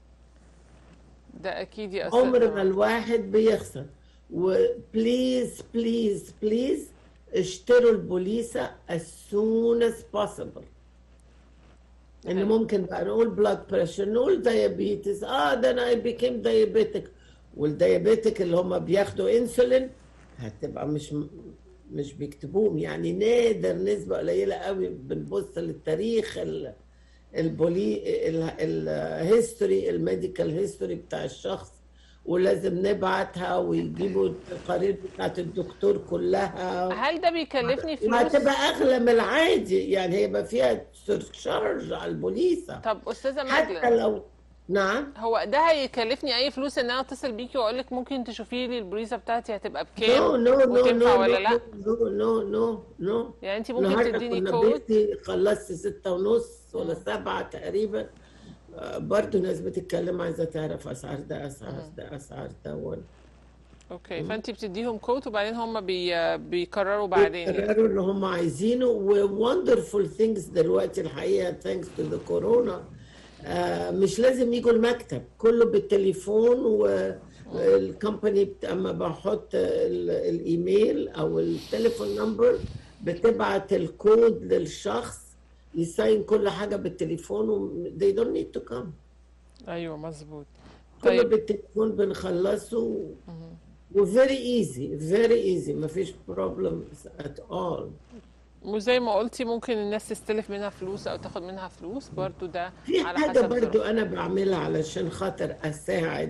ده اكيد يا استاذ عمر ما جمال. الواحد بيخسر وبليز بليز بليز اشتروا البوليسة as soon as possible ان حلو. ممكن بقى نقول بلاد بريشر نقول دايابيتس اه ده انا بيكيم دايابيتك والدايابيتك اللي هم بياخدوا انسولين هتبقى مش مش بيكتبوهم يعني نادر نسبة قليلة قوي بنبص للتاريخ ال- البولي الهيستوري الميديكال هيستوري بتاع الشخص ولازم نبعتها ويجيبوا التقارير بتاعت الدكتور كلها هل ده بيكلفني فلوس وهتبقى اغلى من العادي يعني هيبقى فيها سيرشارج على البوليسة طب استاذه حتى ماجلة لو نعم هو ده هيكلفني اي فلوس ان انا اتصل بيكي واقول لك ممكن تشوفي لي البريزه بتاعتي هتبقى نو بكام نو نو وتنفع نو ولا لا نو نو نو نو يعني انت ممكن النهارده تديني كنا كود بيتي خلصت ستة ونص ولا سبعة تقريبا آه، برضو ناس بتتكلم عايزة تعرف أسعار ده أسعار ده أسعار ده وال- اوكي فانت بتديهم كود وبعدين هم بي... بيقرروا بعدين يعني. قرروا اللي هم عايزينه ووندرفul ثينجز دلوقتي الحقيقة ثانكس تو ذا كورونا مش لازم يجوا المكتب كله بالتليفون والكومباني اما بحط ال- الايميل او التليفون نمبر بتبعت الكود للشخص يساين كل حاجة بالتليفون و they don't need to come ايوه مظبوط كله طيب بالتليفون بنخلصه و very easy very easy مفيش problems at all وزي ما قلتي ممكن الناس تستلف منها فلوس او تاخد منها فلوس برضو ده في على حاجة حسب برضو ظروفها أنا بعملها علشان خاطر أساعد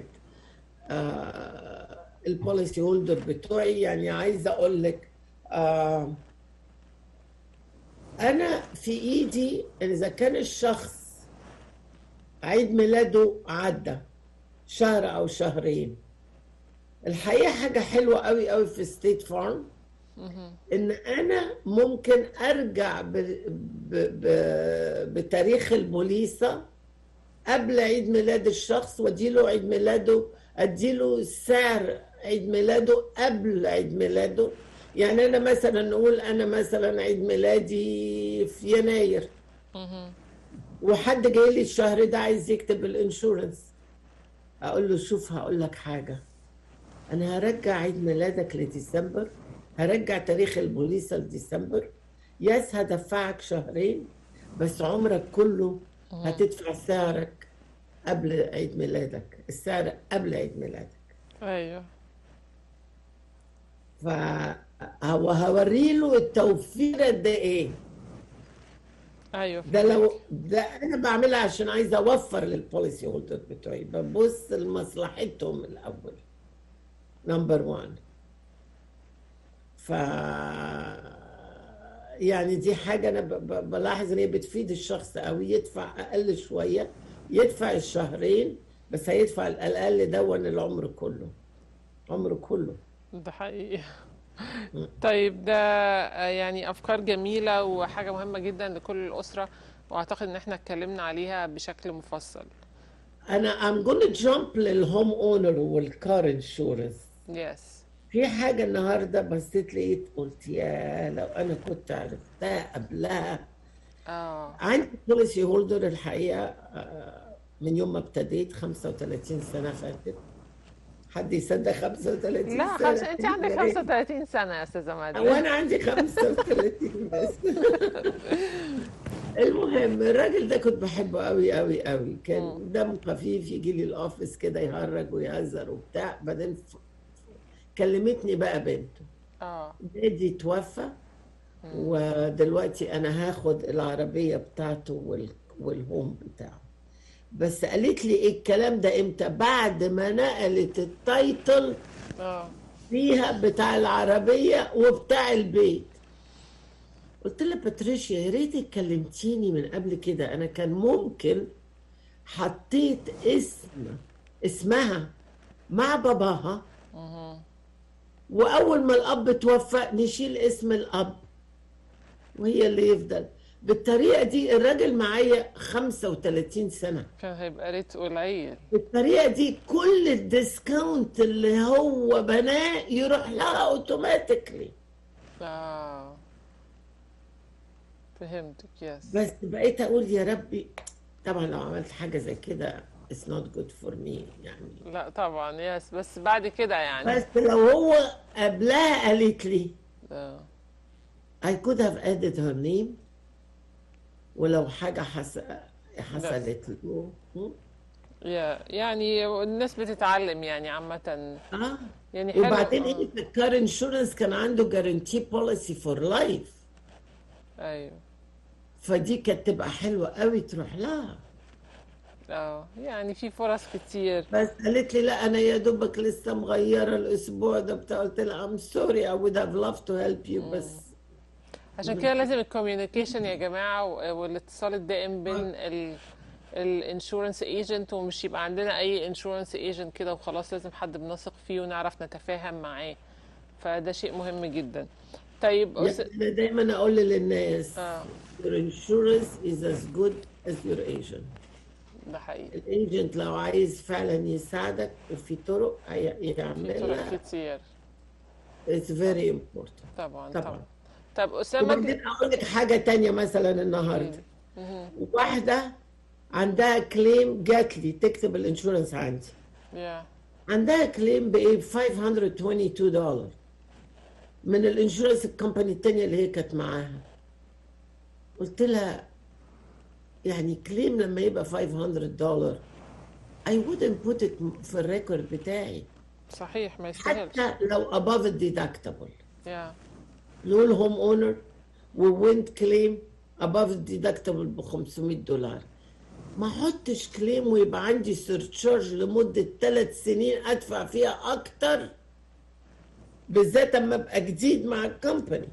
البوليسي هولدر بتوعي يعني عايزة أقول لك آه أنا في إيدي إن إذا كان الشخص عيد ميلاده عدى شهر أو شهرين الحقيقة حاجة حلوة قوي قوي في ستيت فارم ان انا ممكن ارجع ب... ب... ب... بتاريخ البوليصة قبل عيد ميلاد الشخص واديله عيد ميلاده اديله سعر عيد ميلاده قبل عيد ميلاده يعني انا مثلا نقول انا مثلا عيد ميلادي في يناير وحد جاي لي الشهر ده عايز يكتب الانشورنس اقول له شوف هقول لك حاجه انا هرجع عيد ميلادك لديسمبر هرجع تاريخ البوليصه لديسمبر يس هدفعك شهرين بس عمرك كله هتدفع سعرك قبل عيد ميلادك السعر قبل عيد ميلادك ايوه فهوري له التوفير قد ايه ايوه ده لو ده انا بعملها عشان عايزه اوفر للبوليسي هولدر بتوعي ببص لمصلحتهم الاول نمبر 1 ف يعني دي حاجه انا ب- ب- بلاحظ ان هي بتفيد الشخص قوي يدفع اقل شويه يدفع الشهرين بس هيدفع الاقل دون العمر كله عمره كله ده حقيقي طيب ده آه، يعني افكار جميله وحاجه مهمه جدا لكل الاسره واعتقد ان احنا اتكلمنا عليها بشكل مفصل انا I'm gonna jump للهوم اونر والكار انشورنس يس في حاجة النهاردة بصيت لقيت قلت يا لو أنا كنت عرفتها قبلها اه عندي بوليسي هولدر الحقيقة آه، من يوم ما ابتديت 35 سنة فاتت حد يصدق 35 لا سنة خمسة انت عندك 35 سنه يا استاذه مادة وانا عندي 35 بس المهم الراجل ده كنت بحبه قوي قوي قوي كان دمه خفيف يجي لي الاوفيس كده يهرج ويهزر وبتاع بعدين ف- كلمتني بقى بنته اه دادي توفى ودلوقتي انا هاخد العربية بتاعته وال... والهوم بتاعه بس قالت لي ايه الكلام ده امتى بعد ما نقلت التايتل اه فيها بتاع العربية وبتاع البيت قلت لها باتريشيا يا ريتك كلمتيني من قبل كده انا كان ممكن حطيت اسم اسمها مع باباها واول ما الاب توفى نشيل اسم الاب وهي اللي يفضل بالطريقه دي الراجل معايا 35 سنه كان هيبقى ريت قليل بالطريقه دي كل الديسكاونت اللي هو بناه يروح لها اوتوماتيكلي اه فهمتك يس بس بقيت اقول يا ربي طبعا لو عملت حاجة زي كده it's not good for me يعني لا طبعا يس بس بعد كده يعني بس لو هو قبلها قالت لي آه. I could have added her name ولو حاجة حس... حصلت له م? يا يعني الناس بتتعلم يعني عامة اه يعني حلو وبعدين آه. ايه الكار انشورنس كان عنده جارانتي بوليسي فور لايف ايوه فدي كانت تبقى حلوة قوي تروح لها اه يعني في فرص كتير بس قالت لي لا انا يا دوبك لسه مغيرة الاسبوع ده بتاع قلت لها I'm sorry I would have loved to help you بس عشان كده لازم الكوميونيكيشن يا جماعة و- والاتصال الدائم بين ال الانشورنس ايجنت ومش يبقى عندنا اي انشورنس ايجنت كده وخلاص لازم حد بنثق فيه ونعرف نتفاهم معاه فده شيء مهم جدا طيب أس... يعني انا دايما اقول للناس اه your insurance is as good as your agent ده حقيقي الايجنت لو عايز فعلا يساعدك وفي طرق هي- في طرق يعملها كتير it's very important طبعا طبعا. طبعا طب أسامة وبعدين اقول لك حاجة تانية مثلا النهاردة واحدة عندها كليم جات لي تكتب الانشورنس عندي يا عندها كليم بايه ب 522 دولار من الانشورنس الكومباني التانية اللي هي كانت معاها قلت لها يعني كليم لما يبقى 500 دولار I wouldn't put it في الريكورد بتاعي صحيح ما يستاهلش حتى لو above الديدكتبل يا نقول هوم اونر وويند كليم above الديدكتبل ب 500 دولار ما احطش كليم ويبقى عندي سيرتشارج لمده ثلاث سنين ادفع فيها اكتر بالذات اما ابقى جديد مع الكومباني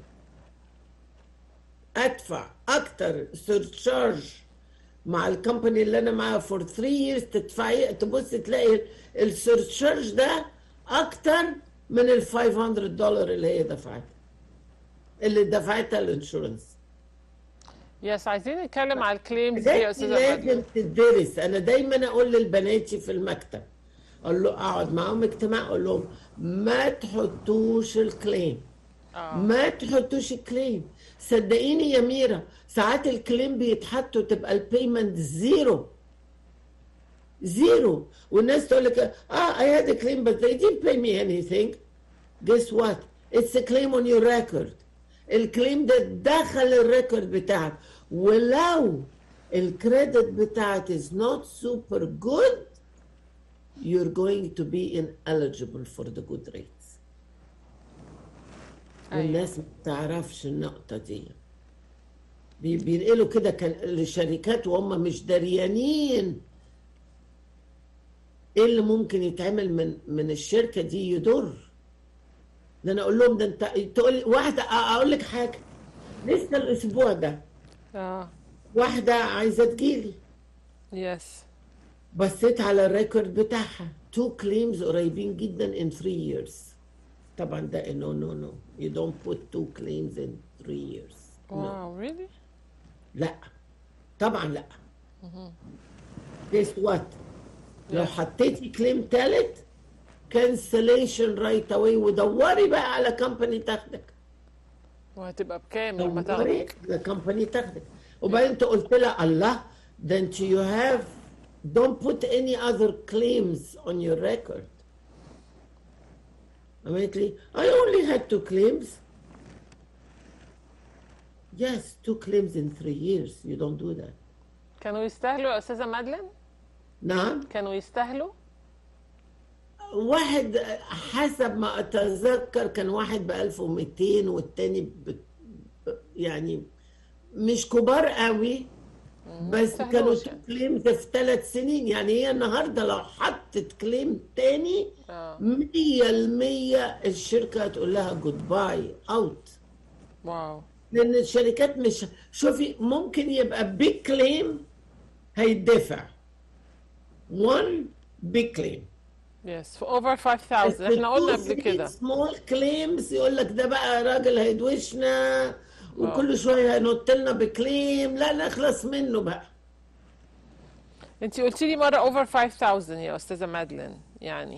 ادفع اكتر سيرتشارج مع الكومباني اللي انا معاها فور 3 ييرز تدفعي تبص تلاقي السيرتشارج ده اكتر من ال 500 دولار اللي هي دفعتها اللي دفعتها الانشورنس يس عايزين نتكلم على الكليمز دي يا دي استاذه لازم مادة تدرس انا دايما اقول للبناتي في المكتب اقول له اقعد معاهم اجتماع اقول لهم ما تحطوش الكليم اه ما تحطوش الكليم صدقيني يا ميرا ساعات الكليم بيتحط وتبقى البيمنت زيرو زيرو والناس تقول لك اه I had a claim but they didn't pay me anything guess what it's a claim on your record الكليم ده دخل الريكورد بتاعك ولو الكريدت بتاعك is not super good you're going to be ineligible for the good rates أيوة. والناس ما تعرفش النقطة دي بي- بينقلوا كده كان لشركات وهم مش دريانين ايه اللي ممكن يتعمل من من الشركة دي يضر ده انا اقول لهم ده انت تقول واحدة أ- اقول لك حاجة لسه الاسبوع ده اه واحدة عايزة تجيلي يس بصيت على الريكورد بتاعها تو كليمز قريبين جدا in 3 years طبعا ده no no no you don't put two claims in 3 years no. واو ريلي لا طبعا لا guess what لو Yeah. حطيتي كليم تالت cancellation right away ودوري بقى على كمباني تاخدك وهتبقى بكام لما دوري تاخدك على كمباني تاخدك وبعدين انت قلت لها الله ده انت you have don't put any other claims on your record قالت لي I only had two claims yes two claims in three years you don't do that كانوا يستاهلوا يا استاذه مادلين نعم كانوا يستاهلوا واحد حسب ما اتذكر كان واحد ب 1200 والتاني ب... ب- يعني مش كبار قوي بس ما كانوا يستاهلوش يعني. كليمز في ثلاث سنين يعني هي النهارده لو حطت كليم تاني اه مية المية الشركة هتقول لها جود باي اوت واو لأن الشركات مش شوفي ممكن يبقى بيج كليم هيدفع one big claim يس في اوفر 5000 احنا قلنا قبل كده سمول كليمز يقول لك ده بقى راجل هيدوشنا وكل شويه هينط لنا بكليم لا نخلص منه بقى انت قلتي لي مره اوفر 5000 يا استاذه مادلين يعني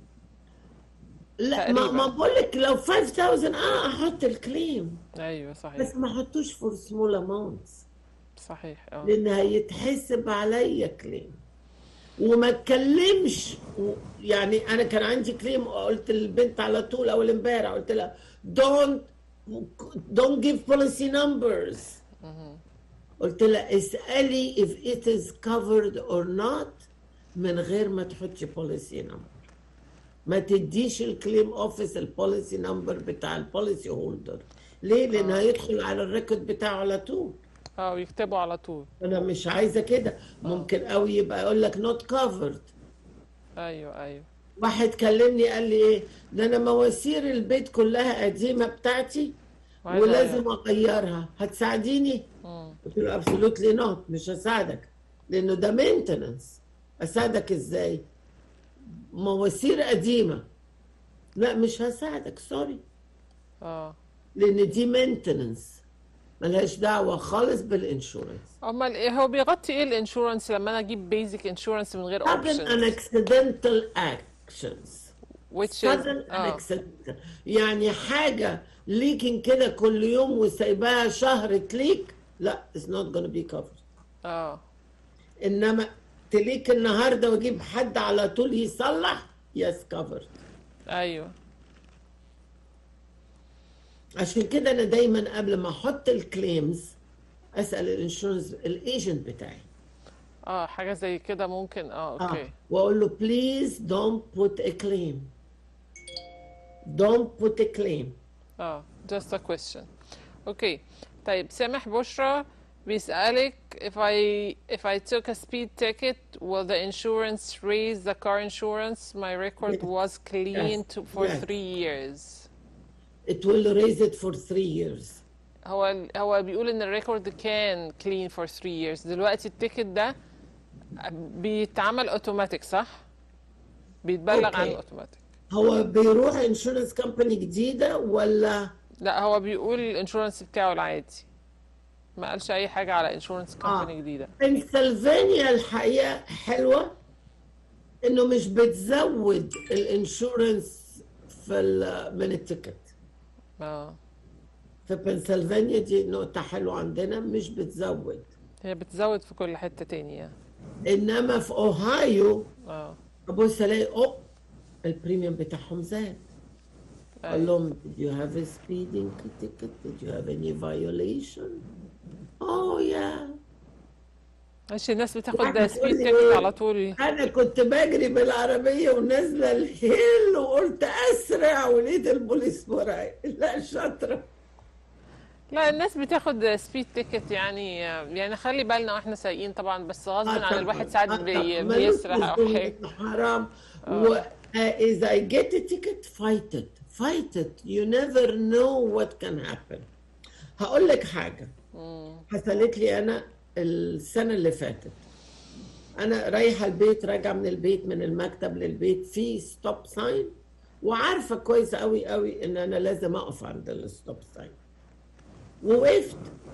لا ما, تقريباً. ما بقول لك لو 5000 اه احط الكليم ايوه صحيح بس ما احطوش فور سمول اماونتس صحيح اه لان هيتحسب عليا كليم وما اتكلمش و- يعني انا كان عندي كليم قلت للبنت على طول اول امبارح قلت لها don't don't give policy numbers قلت لها اسالي if it is covered or not من غير ما تحطي policy number ما تديش الكليم اوفيس البوليسي نمبر بتاع البوليسي هولدر ليه؟ لان هيدخل على الريكورد بتاعه على طول اه ويكتبوا على طول انا مش عايزه كده ممكن قوي يبقى يقول لك نوت كفرد ايوه ايوه واحد كلمني قال لي ايه ده انا مواسير البيت كلها قديمه بتاعتي وعايزة ولازم اغيرها هتساعديني مم. قلت له ابسولوتلي نوت مش هساعدك لانه ده مينتننس اساعدك ازاي مواسير قديمه لا مش هساعدك سوري اه لان دي مينتننس ملهاش دعوه خالص بالانشورنس امال ايه هو بيغطي ايه الانشورنس لما انا اجيب بيزك انشورنس من غير sudden اوبشنز and accidental actions which is sudden and اه accidental يعني حاجة ليكن كده كل يوم وسايباها شهر تليك لا it's not gonna be covered اه انما تليك النهارده واجيب حد على طول يصلح yes covered ايوه عشان كده انا دايما قبل ما احط الكليمز اسال الانشورنس الايجنت بتاعي اه حاجه زي كده ممكن اه اوكي اه واقول له please don't put a claim don't put a claim اه just a question اوكي طيب سامح بشرى بيسألك if I if I took a speed ticket will the insurance raise the car insurance my record Yes. was clean Yes. to, for Yes. three years it will raise it for three years هو هو بيقول ان الريكورد كان clean for three years دلوقتي التيكت ده بيتعمل اوتوماتيك صح؟ بيتبلغ أوكي. عنه اوتوماتيك هو بيروح انشورنس كمباني جديده ولا لا هو بيقول الانشورنس بتاعه العادي ما قالش اي حاجه على انشورنس كومباني جديده بنسلفانيا الحقيقه حلوه انه مش بتزود الانشورنس في ال- من التيكت اه في بنسلفانيا دي نقطه حلوه عندنا مش بتزود هي بتزود في كل حته تانية انما في اوهايو اه ابص الاقي اوب البريميوم بتاعهم زاد اقول أيوة. لهم did you have a speeding ticket did you have any violation oh yeah ماشي الناس بتاخد واحدة سبيد تقول لي تيكت إيه؟ على طول انا كنت بجري بالعربيه ونازله الهيل وقلت اسرع ولقيت البوليس ورايا لا شاطره لا الناس بتاخد سبيد تيكت يعني يعني خلي بالنا واحنا سايقين طبعا بس غصب عن الواحد ساعات بي بيسرح او حاجه حرام و اذا I get a ticket fight it fight it you never know what can happen هقول لك حاجه حصلت لي انا السنه اللي فاتت انا رايحه البيت راجعه من البيت من المكتب للبيت في ستوب ساين وعارفه كويس قوي قوي ان انا لازم اقف عند الستوب ساين ووقفت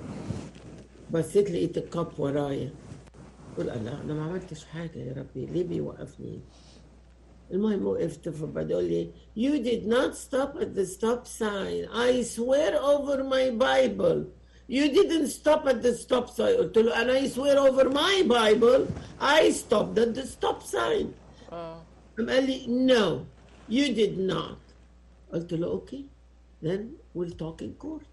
بصيت لقيت الكاب ورايا قلت لا انا ما عملتش حاجه يا ربي ليه بيوقفني المهم وقفت فبدا يقول لي you did not stop at the stop sign I swear over my Bible you didn't stop at the stop sign قلت له انا I swear over my Bible I stopped at the stop sign اه قام قال لي no you did not قلت له اوكي then we'll talk in court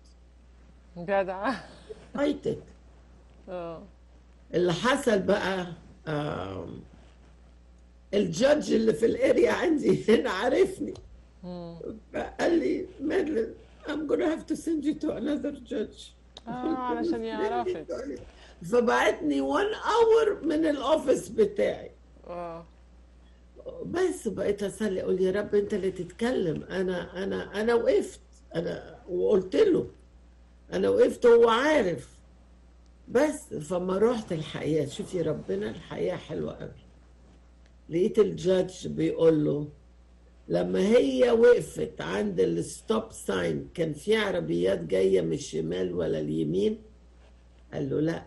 جدع fight it اه اللي حصل بقى آم، الجادج اللي في الاريا عندي هنا عارفني فقال لي مادلين I'm gonna have to send you to another judge اه علشان يعرفك فبعتني 1 اور من الاوفيس بتاعي اه بس بقيت اصلي اقول يا رب انت اللي تتكلم انا انا انا وقفت انا وقلت له انا وقفت وهو عارف بس فما رحت الحقيقه شوفي ربنا الحقيقه حلوه قوي لقيت الجادج بيقول له لما هي وقفت عند الستوب ساين كان في عربيات جايه من الشمال ولا اليمين قال له لا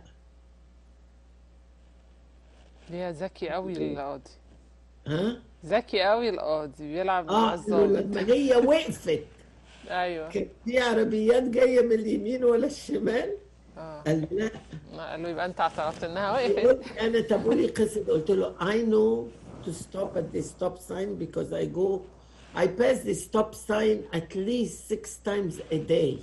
هي ذكي قوي القاضي ها ذكي قوي القاضي بيلعب مع اه قال له الظابط لما هي وقفت ايوه كان في عربيات جايه من اليمين ولا الشمال اه قال لي لا قال له يبقى انت اعترفت انها وقفت يقول لي انا طب قولي قصه قلت له I know to stop at the stop sign because I go I pass the stop sign at least six times a day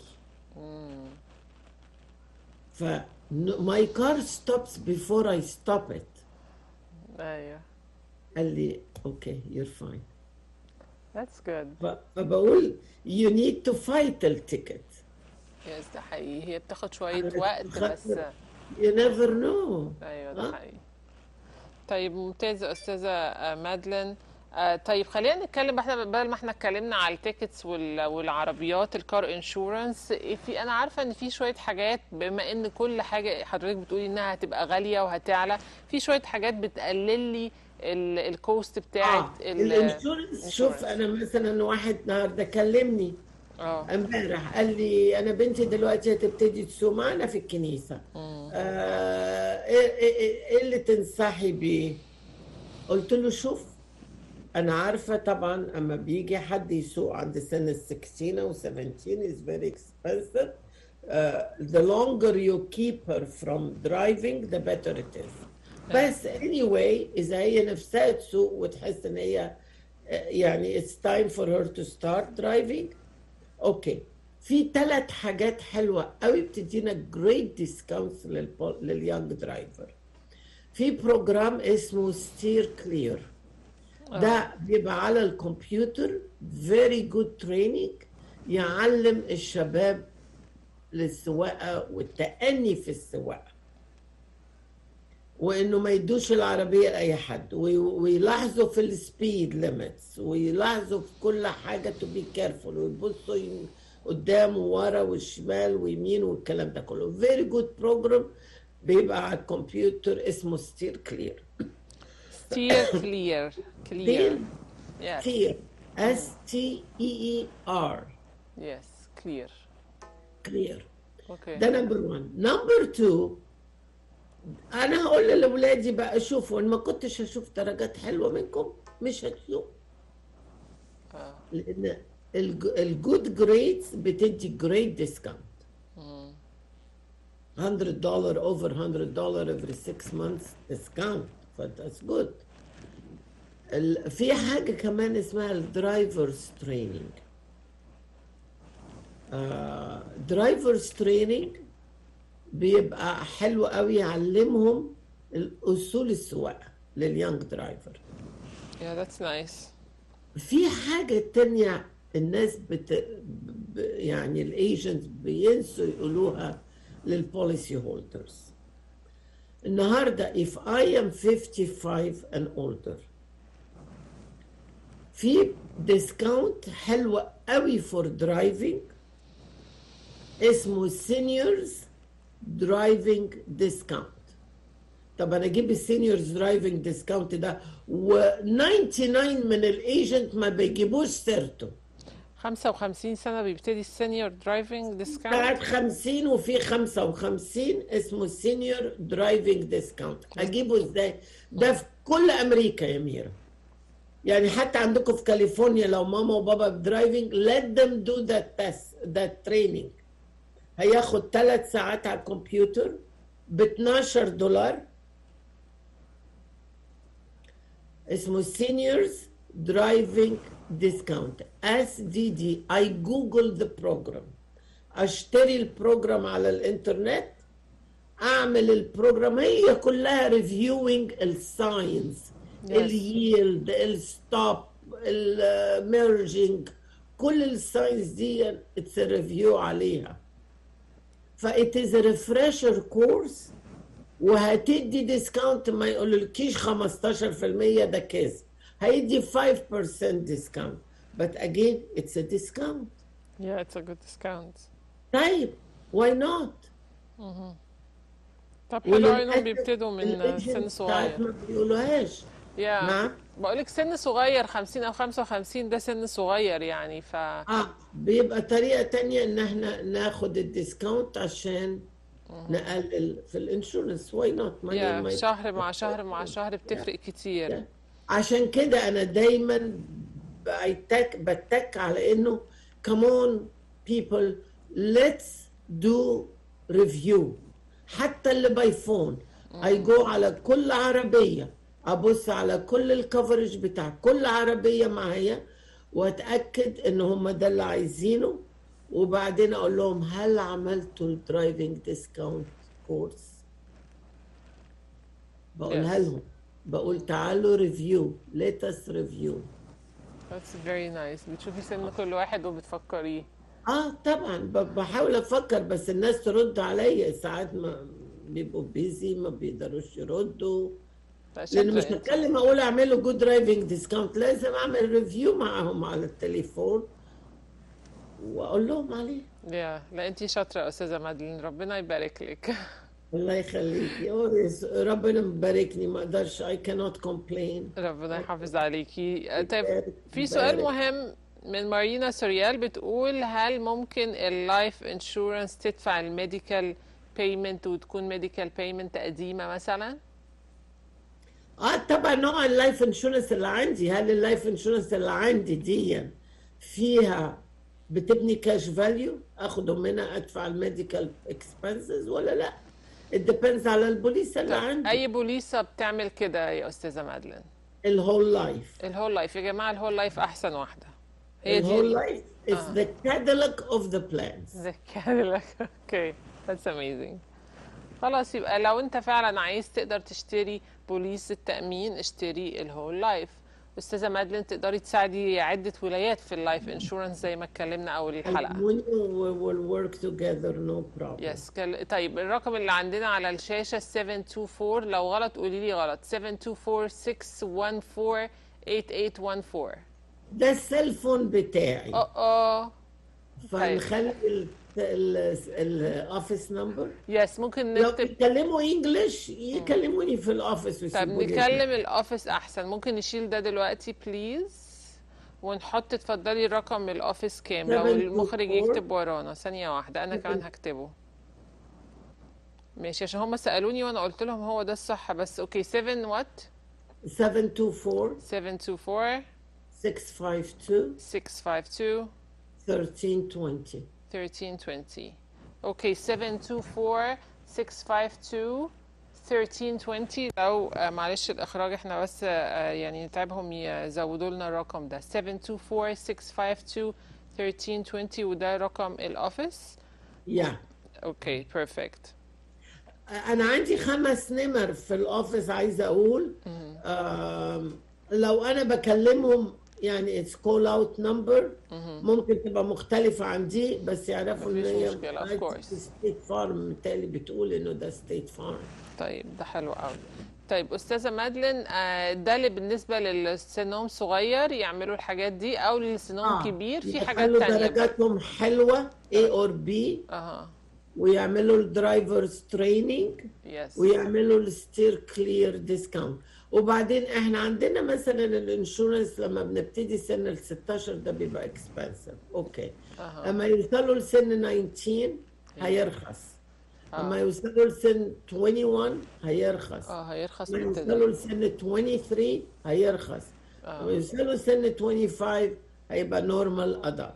ف my car stops before I stop it ايوه قال لي okay you're fine that's good ف- فبقول you need to fight التيكت يس ده حقيقي هي بتاخد شوية وقت بس you never know ايوه ده ها؟ حقيقي طيب ممتاز يا استاذه آه، مادلين آه، طيب خلينا نتكلم احنا بدل ما احنا اتكلمنا على التيكتس وال- والعربيات الكار انشورنس في انا عارفه ان في شويه حاجات بما ان كل حاجه حضرتك بتقولي انها هتبقى غاليه وهتعلى في شويه حاجات بتقلل لي ال- الكوست بتاعت اه ال- الانشورنس شوف insurance. انا مثلا واحد النهارده كلمني اه امبارح قال لي انا بنتي دلوقتي هتبتدي تسوق معانا في الكنيسه آه ايه إيه- إيه- إيه اللي تنصحي بيه قلت له شوف انا عارفه طبعا اما بيجي حد يسوق عند سن ال 16 او 17 is very expensive uh, the longer you keep her from driving the better it is بس anyway اذا هي نفسها تسوق وتحس ان هي آه، يعني it's time for her to start driving اوكي في ثلاث حاجات حلوه قوي بتدينا جريت ديسكاونتس لليونج درايفر في بروجرام اسمه ستير كلير ده بيبقى على الكمبيوتر فيري جود تريننج يعلم الشباب للسواقه والتأني في السواقه وانه ما يدوش العربيه لاي حد وي- ويلاحظوا في السبيد ليميتس ويلاحظوا في كل حاجه تو بي كيرفول ويبصوا يم- قدام وورا والشمال ويمين والكلام ده كله فيري جود بروجرام بيبقى على الكمبيوتر اسمه ستير كلير ستير كلير كلير يس كلير اس تي اي اي ار يس كلير كلير اوكي ده نمبر 1 نمبر 2 انا هقول لاولادي بقى شوفوا ان ما كنتش هشوف درجات حلوه منكم مش هتسوق اه لان الجود جريدز بتدي جريد ديسكاونت 100 دولار اوفر 100 دولار every 6 months discount فذاتس جود في حاجه كمان اسمها الدرايفرز تريننج درايفرز تريننج بيبقى حلو قوي يعلمهم الاصول السواقه لليونج درايفر يا ذاتس نايس في حاجة تانية الناس بت... ب... يعني الايجنتس بينسوا يقولوها للبوليسي هولدرز النهاردة if I am 55 and older في ديسكاونت حلوة قوي فور درايفنج اسمه سينيورز درايفنج ديسكاونت طب انا اجيب السينيورز درايفنج ديسكاونت ده و99 من الايجنت ما بيجيبوش سيرته 55 سنة بيبتدي السينيور درايفنج بتاعت ديسكاونت 50 وفي 55 اسمه سينيور درايفنج ديسكاونت اجيبه ازاي ده في كل امريكا يا ميرا يعني حتى عندكم في كاليفورنيا لو ماما وبابا درايفنج let them do that test that training هياخد ثلاث ساعات على الكمبيوتر ب 12 دولار اسمه seniors driving discount اس دي دي اي جوجل ذا بروجرام اشتري البروجرام على الانترنت اعمل البروجرام هي كلها ريفيوينج الساينز Yes. الييلد الستوب الميرجنج كل الساينز دي اتس ريفيو عليها فإت از ريفرشر كورس وهتدي ديسكاونت ما يقولكيش 15% ده كذب هيدي 5% ديسكاونت but again it's a discount Yeah, it's a good discount. طيب why not طب حلو قوي انهم وللأسف بيبتدوا من الagents سن ساعات صغير. ما بيقولوهاش يا نعم. بقول لك سن صغير 50 او 55 ده سن صغير يعني ف اه بيبقى طريقة تانية ان احنا ناخد الديسكاونت عشان نقلل في الانشورنس واي نوت يا شهر مع شهر مع شهر بتفرق كتير. عشان كده انا دايما بتك بتك على انه come on people let's do ريفيو حتى اللي بايفون هيجو على كل عربية ابص على كل الكفرج بتاع كل عربية معايا واتاكد ان هم ده اللي عايزينه وبعدين اقول لهم هل عملتوا الدرايفنج ديسكاونت كورس بقولها Yes. لهم بقول تعالوا ريفيو ليتست ريفيو That's very nice بتشوفي سن كل واحد وبتفكريه اه طبعا ب- بحاول افكر بس الناس ترد عليا ساعات ما بيبقوا بيزي ما بيقدروش يردوا لا، لان مش شاطرة انت. هتكلم اقول اعملوا جود درايفنج ديسكاونت لازم اعمل ريفيو معاهم على التليفون واقول لهم عليه Yeah. لا انتي شاطرة يا أستاذة مادلين ربنا يبارك لك الله يخليكي أوه، يس- ربنا مباركني ما اقدرش I cannot complain ربنا يحافظ عليكي طيب يبارك- في سؤال يبارك. مهم من مارينا سوريال بتقول هل ممكن اللايف انشورنس تدفع الميديكال بيمنت وتكون ميديكال بيمنت قديمة مثلا؟ اه طبعا نوع اللايف انشورنس اللي عندي هل اللايف انشورنس اللي عندي دي فيها بتبني كاش فاليو اخده منها ادفع الميديكال اكسبنسز ولا لا it depends على البوليس اللي طيب عندي أي بوليسة بتعمل كده يا أستاذة مادلين؟ الهول لايف الهول لايف يا جماعة الهول لايف أحسن واحدة هي الهول دي لايف is the Cadillac of the plans ذا كاديلاك اوكي ذاتس اميزنج خلاص يبقى لو انت فعلا عايز تقدر تشتري بوليس التأمين اشتري الهول لايف استاذة مادلين تقدري تساعدي عدة ولايات في اللايف انشورنس زي ما اتكلمنا اول الحلقة When we will work together no problem يس كل... طيب الرقم اللي عندنا على الشاشة 724 لو غلط قولي لي غلط 724-614-8814 ده السيل فون بتاعي اه اه فنخلي الاوفيس نمبر يس ممكن لو نكتب بيتكلموا انجلش يكلموني في الاوفيس طب ويسيبوا لي نكلم الاوفيس احسن ممكن نشيل ده دلوقتي بليز ونحط اتفضلي الرقم من الاوفيس كام لو 724. المخرج يكتب ورانا ثانية واحدة انا كمان هكتبه ماشي عشان هم سألوني وانا قلت لهم هو ده الصح بس اوكي 7 وات 724 724 652 652 1320 1320 اوكي 724 652 1320 لو آه، معلش الاخراج احنا بس آه، يعني نتعبهم يزودوا لنا الرقم ده 724 652 1320 وده رقم الاوفيس يا اوكي بيرفكت انا عندي خمس نمر في الاوفيس عايزه اقول آم، لو انا بكلمهم يعني اتس كول اوت نمبر ممكن تبقى مختلفه عن دي بس يعرفوا ان مفيش هي مشكلة، of course. ستيت فارم بالتالي بتقول انه ده ستيت فارم طيب ده حلو قوي طيب استاذه مادلين آه، ده اللي بالنسبه للسنهم صغير يعملوا الحاجات دي او للسنهم كبير في حاجات يخلوا تانية بقى. درجاتهم حلوه A or B اها ويعملوا الدرايفرز تريننج يس ويعملوا الستير كلير ديسكاونت وبعدين احنا عندنا مثلا الانشورنس لما بنبتدي سن ال 16 ده بيبقى اكسبنسيف اوكي أها. اما يوصلوا لسن 19 هيرخص اما يوصلوا لسن 21 هيرخص اه هيرخص لما من يوصلوا كده لسن 23 هيرخص آه. لما يوصلوا سن 25 هيبقى نورمال ادلت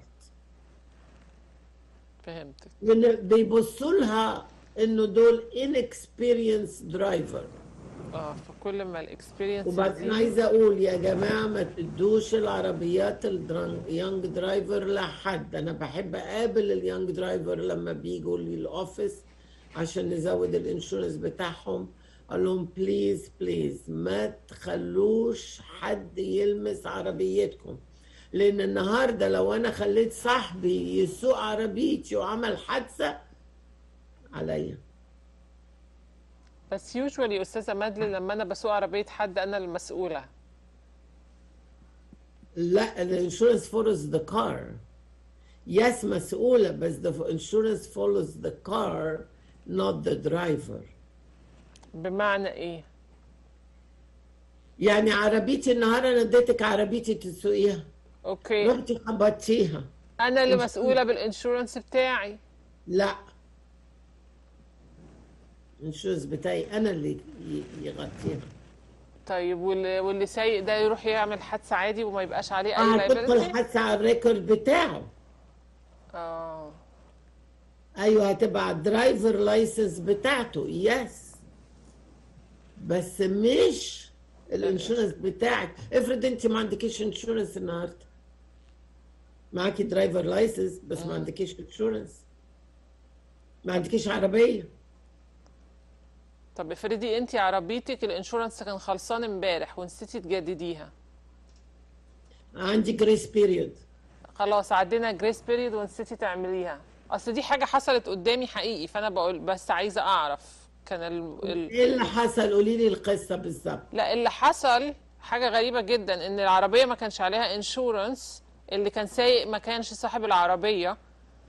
فهمتك بيبصوا لها انه دول inexperienced درايفر اه فكل ما الاكسبيرينس وبعدين عايزه اقول يا جماعه ما تدوش العربيات اليونج درايفر لحد انا بحب اقابل اليونج درايفر لما بيجوا لي الاوفيس عشان نزود الانشورنس بتاعهم اقول لهم بليز بليز ما تخلوش حد يلمس عربيتكم لان النهارده لو انا خليت صاحبي يسوق عربيتي وعمل حادثه عليا بس يوجوالي استاذه مادلين لما انا بسوق عربيه حد انا المسؤوله لا الانشورنس follows the car yes مسؤولة بس the insurance follows the car not the driver بمعنى ايه يعني عربيتي النهاردة انا اديتك عربيتي تسوقيها اوكي رحتي خبطتيها انا اللي مسؤوله بالانشورنس بتاعي لا الانشورنس بتاعي انا اللي ي- يغطيها طيب واللي, واللي سايق ده يروح يعمل حادثه عادي وما يبقاش عليه اي هتدخل liability حادثة على الريكورد بتاعه اه ايوه هتبقى الدرايفر لايسنس بتاعته يس بس مش الانشورنس بتاعك افرض انت ما عندكيش انشورنس النهارده معاكي درايفر لايسنس بس ما عندكيش انشورنس ما عندكيش عربيه طب افرضي انت عربيتك الانشورنس كان خلصان امبارح ونسيتي تجدديها عندي جريس بيريود خلاص عدينا جريس بيريد ونسيتي تعمليها اصل دي حاجه حصلت قدامي حقيقي فانا بقول بس عايزه اعرف كان ال... ال... ايه اللي حصل قولي لي القصه بالظبط لا اللي حصل حاجه غريبه جدا ان العربيه ما كانش عليها انشورنس اللي كان سايق ما كانش صاحب العربيه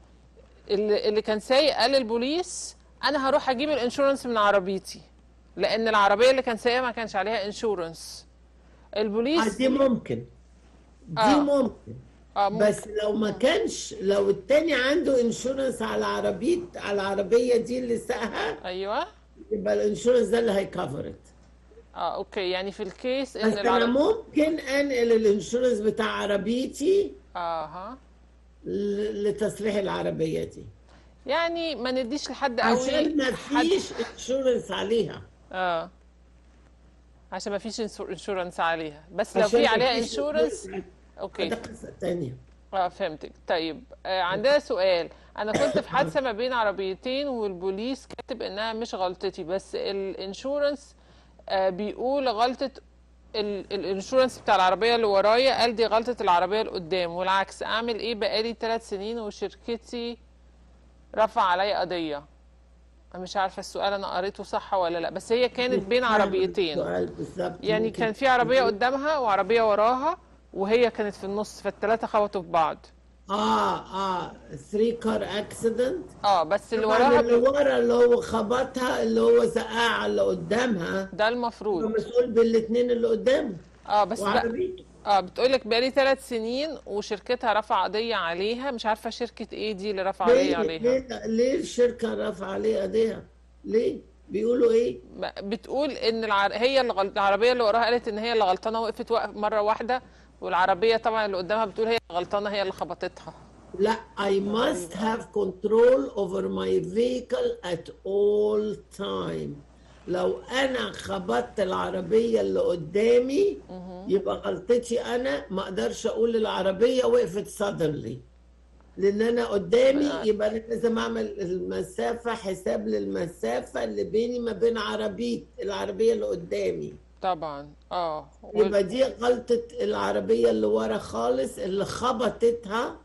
اللي, اللي كان سايق قال للبوليس انا هروح اجيب الانشورنس من عربيتي لان العربيه اللي كان سايقها ما كانش عليها انشورنس آه، البوليس دي ممكن دي آه. ممكن اه ممكن. بس لو ما كانش لو التاني عنده انشورنس على عربيه على العربيه دي اللي ساقها ايوه يبقى الانشورنس ده اللي هيكفرت اه اوكي يعني في الكيس بس ان انا العربيه ممكن انقل الانشورنس بتاع عربيتي اه ها ل- لتصليح العربيه دي يعني ما نديش لحد قوي عشان ما حد فيش انشورنس عليها اه عشان ما فيش انشورنس عليها بس لو عشان في ما عليها فيش انشورنس ده اوكي قصه تانيه اه فهمتك طيب آه عندنا سؤال انا كنت في حادثه ما بين عربيتين والبوليس كاتب انها مش غلطتي بس الانشورنس آه بيقول غلطه ال- الانشورنس بتاع العربيه اللي ورايا قال دي غلطه العربيه اللي قدام والعكس اعمل ايه بقالي ثلاث سنين وشركتي رفع عليا قضيه أنا مش عارفه السؤال انا قريته صح ولا لا بس هي كانت بين عربيتين سؤال بالظبط يعني ممكن كان في عربيه قدامها وعربيه وراها وهي كانت في النص فالثلاثه خبطوا في بعض اه اه 3 كار اكسيدنت اه بس اللي طبعا وراها اللي ورا اللي هو خبطها اللي هو زقها على اللي قدامها ده هو المفروض مسؤول بالاثنين اللي قدامه اه بس بقى وعربيته اه بتقولك بقالي ثلاث سنين وشركتها رفع قضية عليها مش عارفة شركة ايه دي اللي رفع قضية ليه عليها ليه ليه الشركه رفع عليه ايديها؟ ليه؟ بيقولوا ايه؟ ما- بتقول ان العر... هي اللي غلط... العربية اللي وراها قالت ان هي اللي غلطانة وقفت وقف مرة واحدة والعربية طبعا اللي قدامها بتقول هي اللي غلطانة هي اللي خبطتها لا I must have control over my vehicle at all time لو انا خبطت العربيه اللي قدامي يبقى غلطتي انا ما اقدرش اقول العربيه وقفت suddenly لان انا قدامي يبقى انا لازم اعمل المسافه حساب للمسافه اللي بيني ما بين عربيه العربيه اللي قدامي طبعا اه وال- يبقى دي غلطه العربيه اللي ورا خالص اللي خبطتها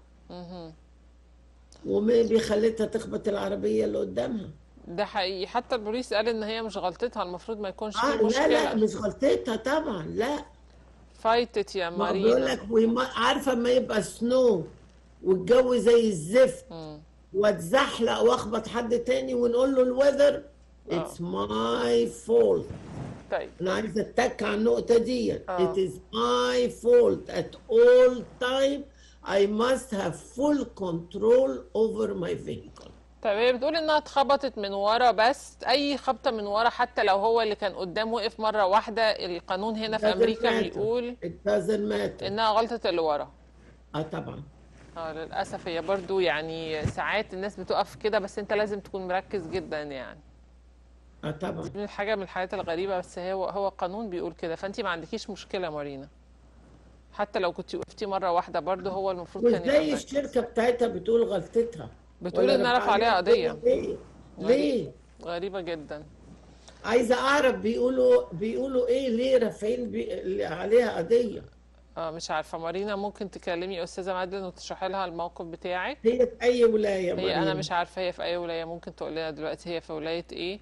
ومين خلتها تخبط العربيه اللي قدامها ده حقيقي حتى البوليس قال ان هي مش غلطتها المفروض ما يكونش اه في لا لا مشكلة مش غلطتها طبعا لا فايتت يا ما بيقول مارينا لك وما- عارفه ما يبقى سنو والجو زي الزفت واتزحلق واخبط حد تاني ونقول له الوذر اتس ماي فولت طيب انا عايزه اتك على النقطه دي آه. it is my fault at all time I must have full control over my vehicle طيب هي بتقول انها اتخبطت من ورا بس اي خبطه من ورا حتى لو هو اللي كان قدام وقف مره واحده القانون هنا في Doesn't امريكا matter. بيقول it doesn't matter انها غلطه اللي ورا اه طبعا اه للاسف هي برضو يعني ساعات الناس بتقف كده بس انت لازم تكون مركز جدا يعني اه طبعا من الحاجه من الحاجات الغريبه بس هو هو قانون بيقول كده فانت ما عندكيش مشكله مارينا حتى لو كنت وقفتي مره واحده برضو هو المفروض كان وازاي يبقى الشركه بتاعتها بتقول غلطتها بتقول ولا انها رفع عليها قضيه ليه ليه غريبه جدا عايزه اعرف بيقولوا بيقولوا ايه ليه رافعين بي... عليها قضيه اه مش عارفه مارينا ممكن تكلمي استاذه مادلن وتشرحي لها الموقف بتاعك هي في اي ولايه هي انا مريم؟ مش عارفه هي في اي ولايه ممكن تقول لنا دلوقتي هي في ولايه ايه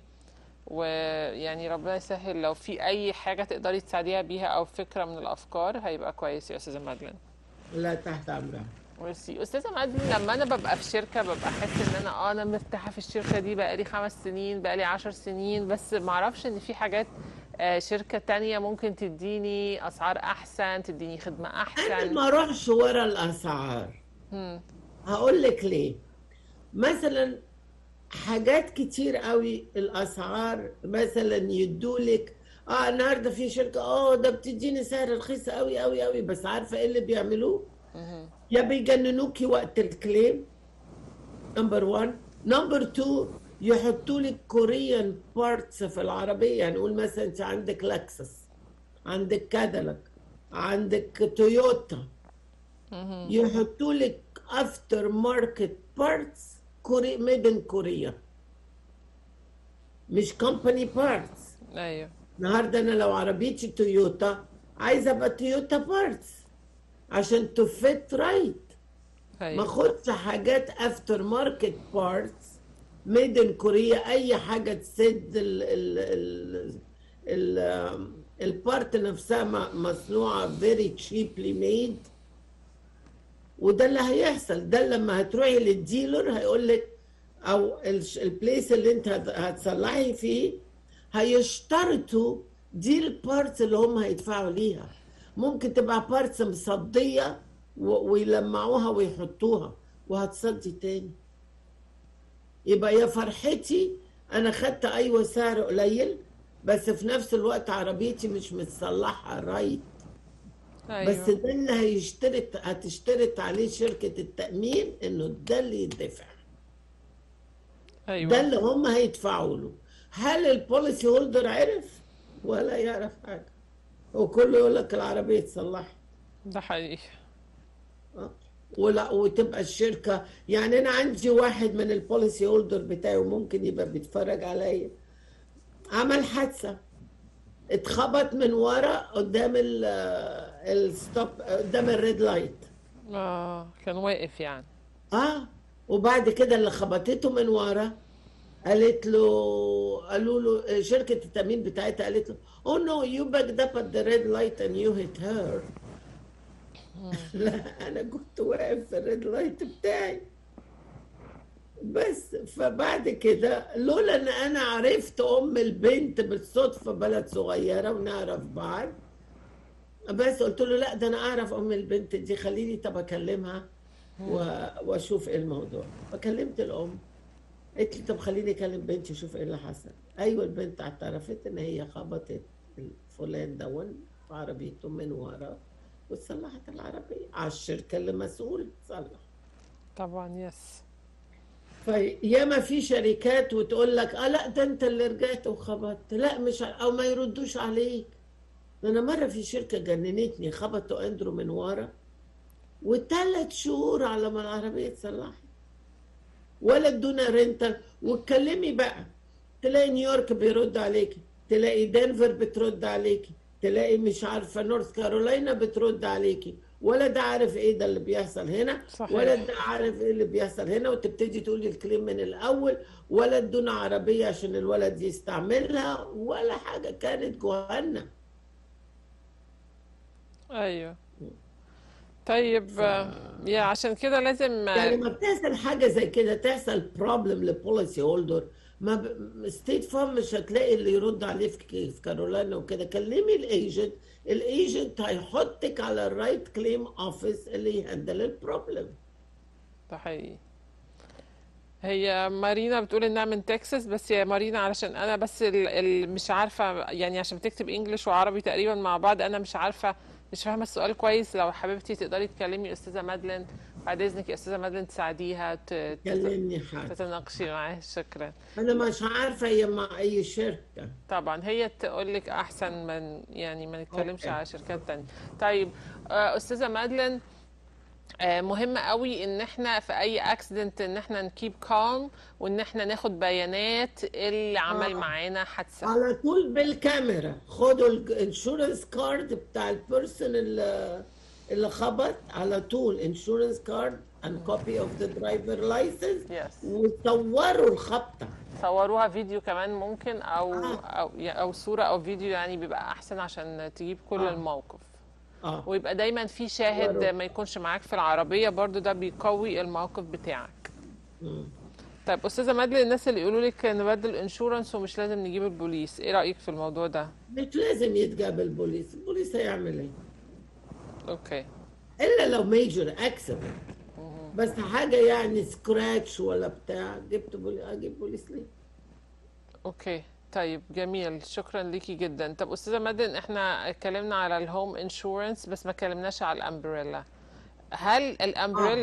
ويعني ربنا يسهل لو في اي حاجه تقدري تساعديها بيها او فكره من الافكار هيبقى كويس يا استاذه مادلن لا تحت امرها ميرسي استاذه مادلن لما انا ببقى في شركه ببقى احس ان انا اه انا مرتاحه في الشركه دي بقالي خمس سنين بقالي عشر سنين بس معرفش ان في حاجات آه، شركه تانية ممكن تديني اسعار احسن تديني خدمه انا احسن ما اروحش ورا الاسعار هقول لك ليه مثلا حاجات كتير قوي الاسعار مثلا يدولك اه النهارده في شركه اه ده بتديني سعر رخيص قوي قوي قوي بس عارفه ايه اللي بيعملوه يا بيجننوكي وقت الكليم نمبر 1 نمبر 2 يحطوا لك كوريان بارتس في العربيه يعني نقول مثلا انت عندك لكسس عندك كاديلاك عندك تويوتا يحطوا لك افتر ماركت بارتس كوري ميدن كوريا مش كومباني بارتس ايوه النهارده انا لو عربيتي تويوتا عايزه ابقى تويوتا بارتس عشان تفت رايت ما ايوه اخدش حاجات افتر ماركت بارتس ميد ان كوريا اي حاجه تسد ال ال ال ال البارت نفسها م- مصنوعه فيري تشيبلي ميد وده اللي هيحصل ده لما هتروحي للديلر هيقول لك او الش- البليس اللي انت هت- هتصلحي فيه هيشترطوا دي البارتس اللي هم هيدفعوا ليها ممكن تبقى بارتس مصديه و- ويلمعوها ويحطوها وهتصدي تاني يبقى يا فرحتي انا خدت ايوه سعر قليل بس في نفس الوقت عربيتي مش متصلحه رايت بس ايوه ده اللي هيشترط هتشترط عليه شركة التأمين انه ده اللي يدفع ده ايوه اللي هم هيدفعوا له هل البوليسي هولدر عرف ولا يعرف حاجة وكله يقول لك العربية اتصلحت ده حقيقي آه. ولا وتبقى الشركة يعني أنا عندي واحد من البوليسي هولدر بتاعي وممكن يبقى بيتفرج عليا عمل حادثة اتخبط من ورا قدام ال الستوب قدام الريد لايت اه كان واقف يعني اه وبعد كده اللي خبطته من ورا قالت له قالوا له شركة التأمين بتاعتها قالت له oh no you backed up at the red light and you hit her لا أنا كنت واقف في الريد لايت بتاعي بس فبعد كده لولا ان انا عرفت ام البنت بالصدفه بلد صغيره ونعرف بعض بس قلت له لا ده انا اعرف ام البنت دي خليني طب اكلمها و- واشوف ايه الموضوع فكلمت الام قالت لي طب خليني اكلم بنتي اشوف ايه اللي حصل ايوه البنت اعترفت ان هي خبطت فلان دون في عربيته من ورا وصلحت العربيه على الشركه اللي مسؤول تصلح طبعا يس فياما في شركات وتقول لك اه لا ده انت اللي رجعت وخبطت لا مش ع- او ما يردوش عليك ده انا مره في شركه جننتني خبطوا اندرو من ورا وثلاث شهور على ما العربيه اتصلحت ولا ادونا رينتال واتكلمي بقى تلاقي نيويورك بيرد عليكي تلاقي دنفر بترد عليكي تلاقي مش عارفه نورث كارولاينا بترد عليكي ولا ده عارف ايه ده اللي بيحصل هنا صحيح. ولا ده عارف ايه اللي بيحصل هنا وتبتدي تقولي الكليم من الاول ولا ادونا عربيه عشان الولد يستعملها ولا حاجه كانت جهنم ايوه طيب آه، يا عشان كده لازم آه، يعني ما بتحصل حاجه زي كده تحصل بروبلم للبوليسي هولدر ما ب... ستيت فارم مش هتلاقي اللي يرد عليه في في كارولاينا وكده كلمي الايجنت الايجنت هيحطك على الرايت كليم اوفيس اللي يهندل البروبلم ده حقيقي هي مارينا بتقول انها من تكساس بس يا مارينا علشان انا بس ال ال مش عارفه يعني عشان بتكتب انجلش وعربي تقريبا مع بعض انا مش عارفه مش فاهمه السؤال كويس لو حبيبتي تقدري تكلمي استاذه مادلين بعد اذنك يا استاذه مادلين تساعديها ت- تت- كلمني حاجه تتناقشي معاها شكرا انا مش عارفه هي مع اي شركه طبعا هي تقول لك احسن من يعني ما نتكلمش أوكي. على شركات تانية طيب آه، استاذه مادلين آه، مهم قوي ان احنا في اي اكسيدنت ان احنا نكيب كالم وان احنا ناخد بيانات اللي عمل آه. معانا حادثه على طول بالكاميرا خدوا الانشورنس كارد بتاع البيرسون اللي اللي خبط على طول انشورنس كارد and copy of the driver license يس وصوروا الخبطه صوروها فيديو كمان ممكن او آه. او او صوره او فيديو يعني بيبقى احسن عشان تجيب كل آه. الموقف اه ويبقى دايما في شاهد صوروا. ما يكونش معاك في العربيه برضو ده بيقوي الموقف بتاعك مم. طيب استاذه مادلين الناس اللي يقولوا لك نبدل انشورنس ومش لازم نجيب البوليس ايه رايك في الموضوع ده مش لازم يتجاب البوليس البوليس هيعمل ايه اوكي الا لو ميجر اكسيدنت بس حاجه يعني سكراتش ولا بتاع جبت بوليس اجيب بوليس ليه اوكي طيب جميل شكرا ليكي جدا طب استاذه مادن احنا اتكلمنا على الهوم انشورنس بس ما اتكلمناش على الامبريلا هل الامبريلا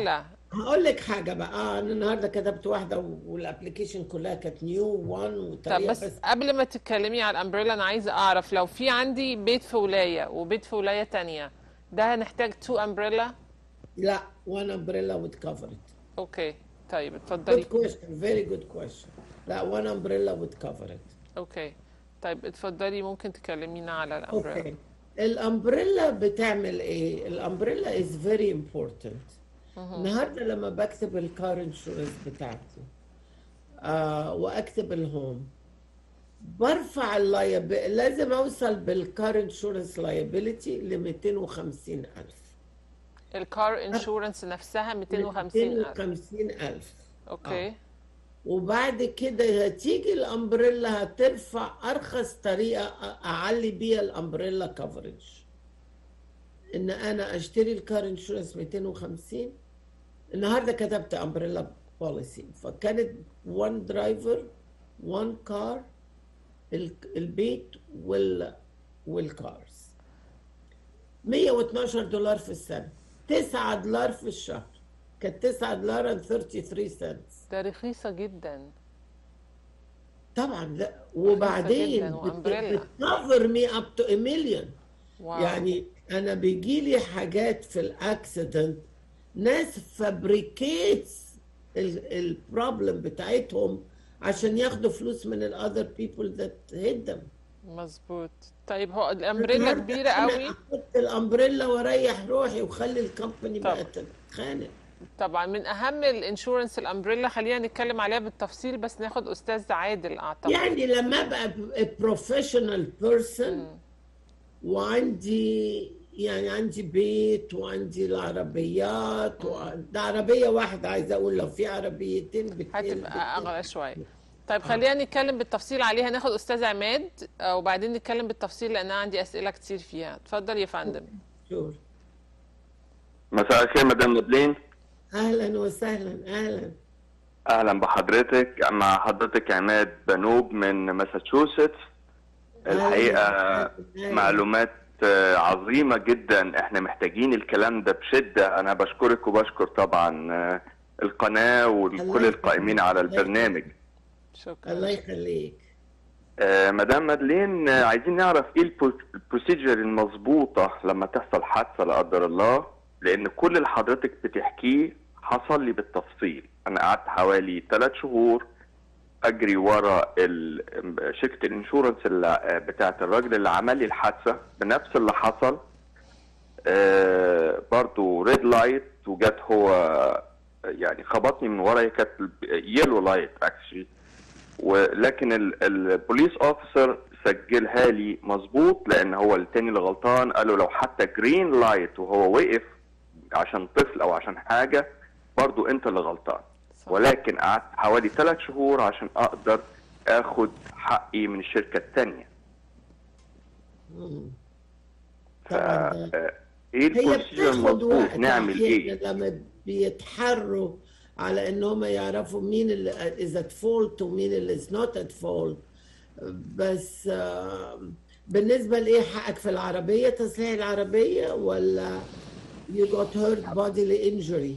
هقول لك حاجه بقى اه انا النهارده كتبت واحده والابلكيشن كلها كانت نيو 1 طب وطريقه بس بس قبل ما تتكلمي على الامبريلا انا عايزه اعرف لو في عندي بيت في ولايه وبيت في ولايه تانية ده هنحتاج تو امبريلا لا one umbrella would cover it اوكي طيب اتفضلي good question very good question لا one umbrella would cover it اوكي طيب اتفضلي ممكن تكلمينا على الامبريلا اوكي الامبريلا بتعمل ايه الامبريلا is very important النهارده لما بكتب الكار انشورنس بتاعتي آه واكتب الهوم برفع اللايب لازم اوصل بالكار انشورنس لايبيليتي ل 250 الف الكار انشورنس نفسها 250 الف 250 الف اوكي وبعد كده هتيجي الامبريلا هترفع ارخص طريقه أ- اعلي بيها الامبريلا كفرج ان انا اشتري الكار انشورنس 250 النهارده كتبت امبريلا بوليسي فكانت وان درايفر وان كار البيت وال والكارز 112 دولار في السنه 9 دولار في الشهر كانت 9 دولار and 33 سنتس ده رخيصه جدا طبعا لا وبعدين جداً وأمبريلا. بتكفر مي اب تو مليون واو يعني انا بيجي لي حاجات في الاكسيدنت ناس فابريكيتس البروبلم بتاعتهم عشان ياخدوا فلوس من الاذر بيبل ذات هيد them مظبوط طيب هو الامبريلا كبيره أنا قوي احط الامبريلا واريح روحي وخلي الكومباني طب. بقى تتخانق طبعا من اهم الانشورنس الامبريلا خلينا نتكلم عليها بالتفصيل بس ناخد استاذ عادل اعتقد يعني لما ابقى بروفيشنال بيرسون وعندي يعني عندي بيت وعندي العربيات و... ده عربية واحدة عايزة أقول لو في عربيتين باتنين هتبقى باتنين. اغلى شويه طيب خلينا نتكلم بالتفصيل عليها ناخد استاذ عماد آه، وبعدين نتكلم بالتفصيل لان انا عندي اسئله كتير فيها اتفضل يا فندم شور. مساء الخير مدام مدلين أهلا وسهلا أهلا اهلا بحضرتك مع حضرتك عماد بنوب من ماساتشوستس الحقيقه أهلاً. معلومات آه، عظيمه جدا احنا محتاجين الكلام ده بشده انا بشكرك وبشكر طبعا آه، القناه الله وكل يخليك. القائمين على الله البرنامج شكرا الله يخليك آه، مدام مدلين آه، عايزين نعرف ايه البرو- البروسيجر المظبوطه لما تحصل حادثه لا قدر الله لان كل اللي حضرتك بتحكيه حصل لي بالتفصيل انا قعدت حوالي ثلاث شهور اجري ورا ال- شركه الانشورنس اللي بتاعه الراجل اللي عمل لي الحادثه بنفس اللي حصل آه، برضو ريد لايت وجت هو يعني خبطني من ورا هي كانت يلو لايت اكشلي ولكن ال- البوليس اوفيسر سجلها لي مظبوط لان هو التاني اللي غلطان قال له لو حتى جرين لايت وهو وقف عشان طفل او عشان حاجه برضو انت اللي غلطان صح. ولكن قعدت حوالي ثلاث شهور عشان اقدر اخد حقي من الشركه الثانيه مم. ف طبعا ده آه، ايه هي البروسيجر بتاخد المظبوط وقت نعمل أحيانا ايه لما بيتحروا على ان هم يعرفوا مين اللي is at fault ومين اللي is not at fault بس آه، بالنسبة لإيه حقك في العربية تصليح العربية ولا you got hurt bodily injury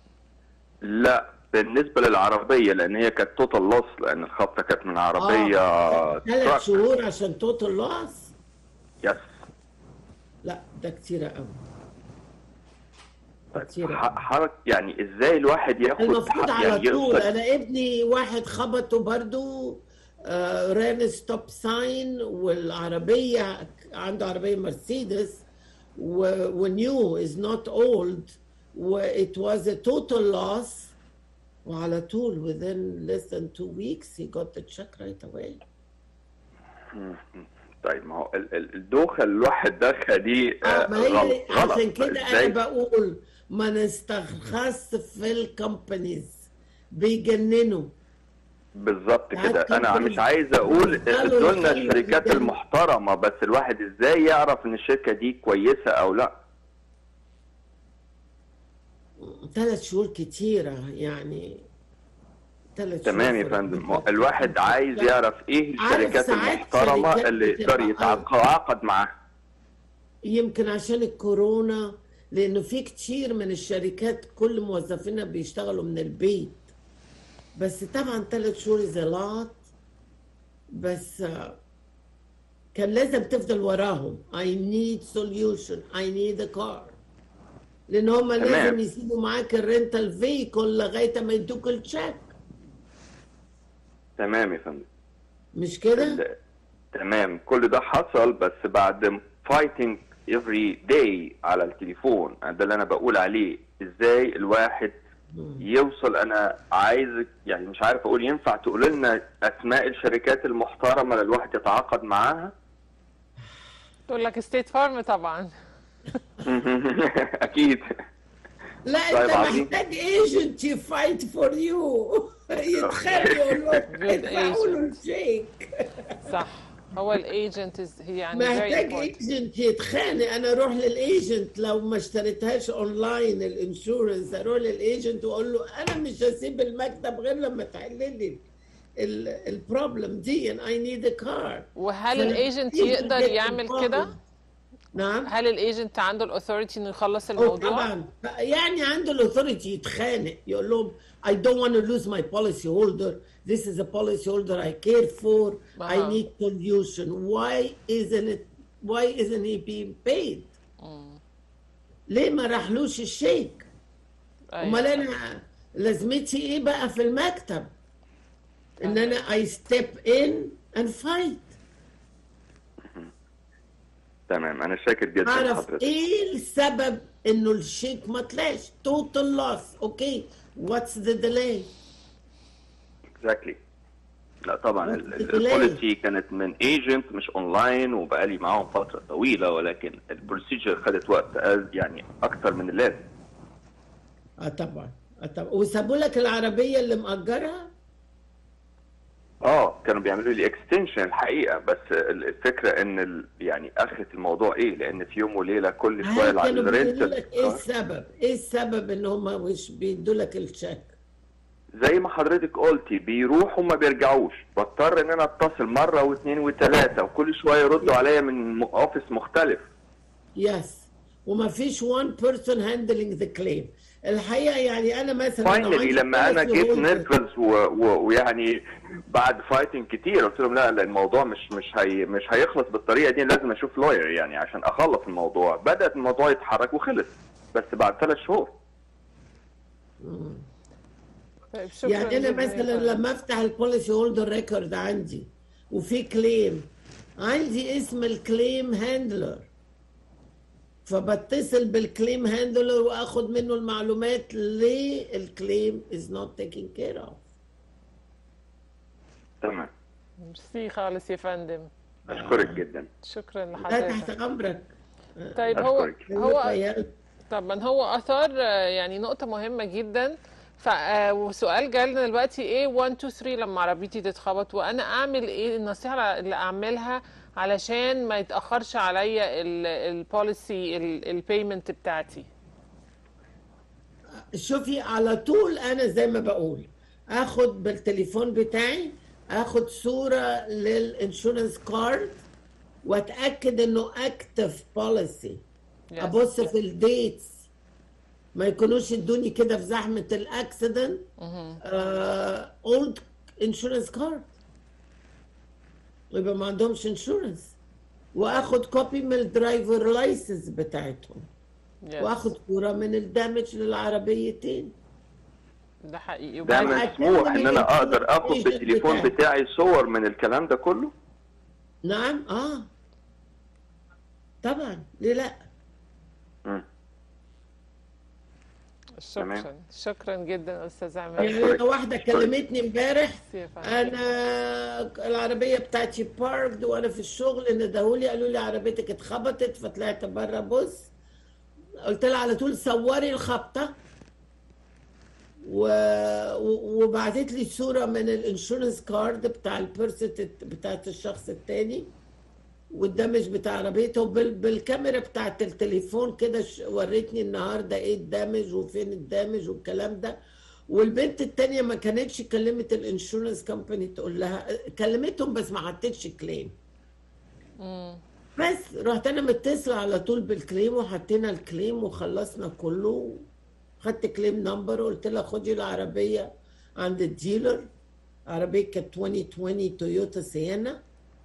لا بالنسبه للعربيه لان هي كانت توتال لوس لان الخبطه كانت من عربيه ثلاث تراك. شهور عشان توتال لوس يس لا ده كتير قوي طيب، كتير ح- حرك يعني ازاي الواحد ياخد المفروض حق- على يعني طول يقصد انا ابني واحد خبطه برضو آه، ران ستوب ساين والعربيه عنده عربيه مرسيدس ونيو از نوت اولد وات واز ا توتال لوس وعلى طول within less than two weeks he got the check right away طيب ما هو ال- ال- الدوخه اللي الواحد دخها دي آه، آه، ما هي غلط غلط عشان كده انا ازاي بقول ما نسترخص في الكومبانيز بيجننوا بالظبط ساعات كده انا كان مش عايز اقول بيفضلوا ادوا لنا يخلوا الشركات قدام. المحترمه بس الواحد ازاي يعرف ان الشركه دي كويسه او لا ثلاث شهور كتيرة يعني ثلاث شهور تمام يا في فندم الرحلة. ما الواحد عايز يعرف ايه عارف الشركات ساعات المحترمه شركات اللي يقدر بتبقى- يتعاقد معاها يمكن عشان الكورونا لانه في كتير من الشركات كل موظفينها بيشتغلوا من البيت بس طبعا ثلاث شهور is a lot بس آه، كان لازم تفضل وراهم I need solution I need a car لان هم تمام. لازم يسيبوا معاك الرنتال فيكول لغايه ما يدوك الشيك تمام يا فندم مش كده؟ ال- تمام كل ده حصل بس بعد فايتنج افري داي على التليفون ده اللي انا بقول عليه ازاي الواحد يوصل انا عايزك يعني مش عارف اقول ينفع تقول لنا اسماء الشركات المحترمه اللي الواحد يتعاقد معاها تقول لك ستيت فارم طبعا اكيد لا طيب انت عظيم. محتاج ايجنت يفايت فور يو يتخانقوا يقول له Good ادفعوا له agent. الشيك صح هو الايجنت هي يعني very محتاج important. ايجنت يتخانق انا اروح للايجنت لو ما اشتريتهاش اونلاين الانشورنس اروح للايجنت واقول له انا مش هسيب المكتب غير لما تحل لي البروبلم دي and I need a car وهل ف- الايجنت people يقدر get يعمل involved. كده؟ نعم هل الايجنت عنده الاثوريتي انه يخلص أو الموضوع؟ طبعا يعني عنده الاثوريتي يتخانق يقول لهم I don't want to lose my policy holder. This is a policy holder I care for. I أها. need solution. Why isn't it? Why isn't he being paid? ليه ما راحلوش الشيك؟ امال أيوة. انا لازمتي ايه بقى في المكتب؟ ان انا I step in and fight. تمام انا شاكر جدا اعرف لحضرتك ايه السبب انه الشيك ما طلعش توتال لوس اوكي واتس ذا ديلي اكزاكتلي لا طبعا What's the delay? البوليسي كانت من ايجنت مش اونلاين وبقالي معاهم فتره طويله ولكن البروسيجر خدت وقت أز- يعني اكتر من اللازم اه طبعا اه طبعا وسابوا لك العربيه اللي مأجرها اه كانوا بيعملوا لي اكستنشن الحقيقه بس ال- الفكره ان ال... يعني اخره الموضوع ايه لان في يوم وليله كل شويه هل كانوا بيقولوا الرنت لك ايه السبب ايه السبب ان هم مش بيدوا لك الشيك زي ما حضرتك قلتي بيروحوا ما بيرجعوش بضطر ان انا اتصل مره واثنين وثلاثه وكل شويه يردوا عليا من م- اوفيس مختلف يس وما فيش one person handling the claim الحقيقه يعني انا مثلا لو فاينلي عندي لما انا policy جيت holder- نيرفز ويعني بعد فايتنج كتير قلت لهم لا لا الموضوع مش مش هي مش هيخلص بالطريقه دي لازم اشوف لوير يعني عشان اخلص الموضوع بدات الموضوع يتحرك وخلص بس بعد ثلاث شهور طيب شكرا يعني انا جداً يا مثلا فندم. لما افتح البوليسي هولدر ريكورد عندي وفي كليم عندي اسم الكليم هاندلر فبتصل بالكليم هاندلر واخد منه المعلومات ليه الكليم is not taken care of تمام ميرسي خالص يا فندم اشكرك جدا شكرا لا لحضرتك تحت امرك طيب هو أشكرك. هو تخيل. طبعا هو اثار آه، يعني نقطه مهمه جدا ف آه، وسؤال جالنا دلوقتي ايه 1 2 3 لما عربيتي تتخبط وانا اعمل ايه النصيحه اللي اعملها علشان ما يتاخرش عليا البوليسي البيمنت بتاعتي شوفي على طول انا زي ما بقول اخد بالتليفون بتاعي اخد صورة للانشورنس كارد واتاكد انه اكتف بوليسي Yes. ابص في الديتس ما يكونوش ادوني كده في زحمة الاكسيدنت اولد انشورنس كارد يبقى ما عندهمش انشورنس واخد كوبي من الدرايفر لايسنس بتاعتهم Yes. واخد صورة من الدامج للعربيتين ده حقيقي ده وبعد- أنا مسموح ان انا أتكلم اقدر اخد الإيجنت بالتليفون بتاعي. بتاعي صور من الكلام ده كله نعم اه طبعا ليه لا مم. شكرا تمام. شكرا جدا استاذ يعني عماد انا واحده كلمتني امبارح ميرسي يا فندم. انا العربيه بتاعتي باركد وانا في الشغل ندهولي قالوا لي عربيتك اتخبطت فطلعت بره بص قلت لها على طول صوري الخبطه و... و- وبعتت لي صوره من الانشورنس كارد بتاع البيرسون بتاعت الشخص التاني والدمج بتاع عربيته وبال... بالكاميرا بتاعت التليفون كده ش... وريتني النهارده ايه الدمج وفين الدمج والكلام ده والبنت التانية ما كانتش كلمت الانشورنس كومباني تقول لها كلمتهم بس ما حطتش كليم بس رحت انا متصله على طول بالكليم وحطينا الكليم وخلصنا كله خدت كليم نمبر وقلت لها خدي العربيه عند الديلر عربيه كانت 2020 تويوتا سيانا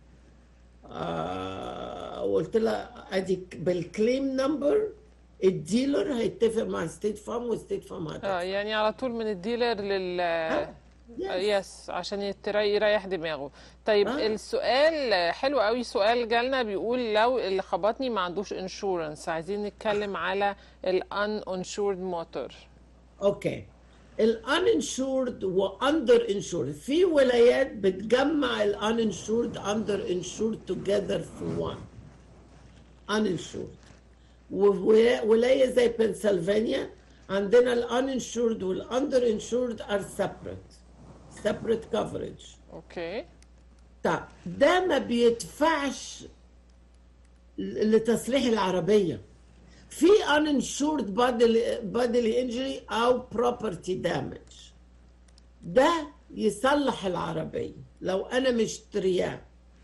آه وقلت لها ادي بالكليم نمبر الديلر هيتفق مع ستيت فارم وستيت فارم اه هتدفع يعني على طول من الديلر لل Yes. يس عشان يتري- يريح دماغه طيب آه. السؤال حلو قوي سؤال جالنا بيقول لو اللي خبطني ما عندوش انشورنس عايزين نتكلم على الان انشورد موتور اوكي الانشورد واندر انشورد في ولايات بتجمع الانشورد اندر انشورد توجذر في وان uninsured وولايه زي بنسلفانيا عندنا الانشورد والاندر انشورد ار separate separate coverage اوكي طب ده ما بيدفعش لتصليح العربية في uninsured bodily, bodily injury أو property damage ده يصلح العربية لو أنا مشترياه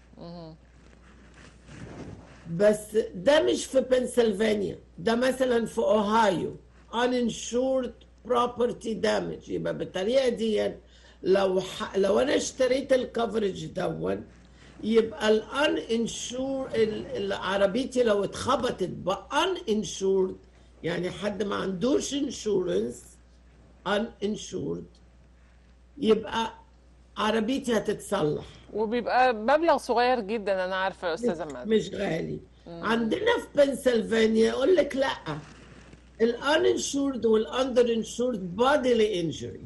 بس ده مش في بنسلفانيا ده مثلا في أوهايو uninsured property damage يبقى بالطريقة دي لو ح... لو أنا اشتريت الكفرج دون يبقى الان انشور عربيتي لو اتخبطت بان انشورد يعني حد ما عندوش انشورنس ان انشورد يبقى عربيتي هتتصلح وبيبقى مبلغ صغير جدا انا عارفه يا استاذه مادة مش غالي عندنا في بنسلفانيا يقول لك لا الانشورد والاندر انشورد بادلي انجري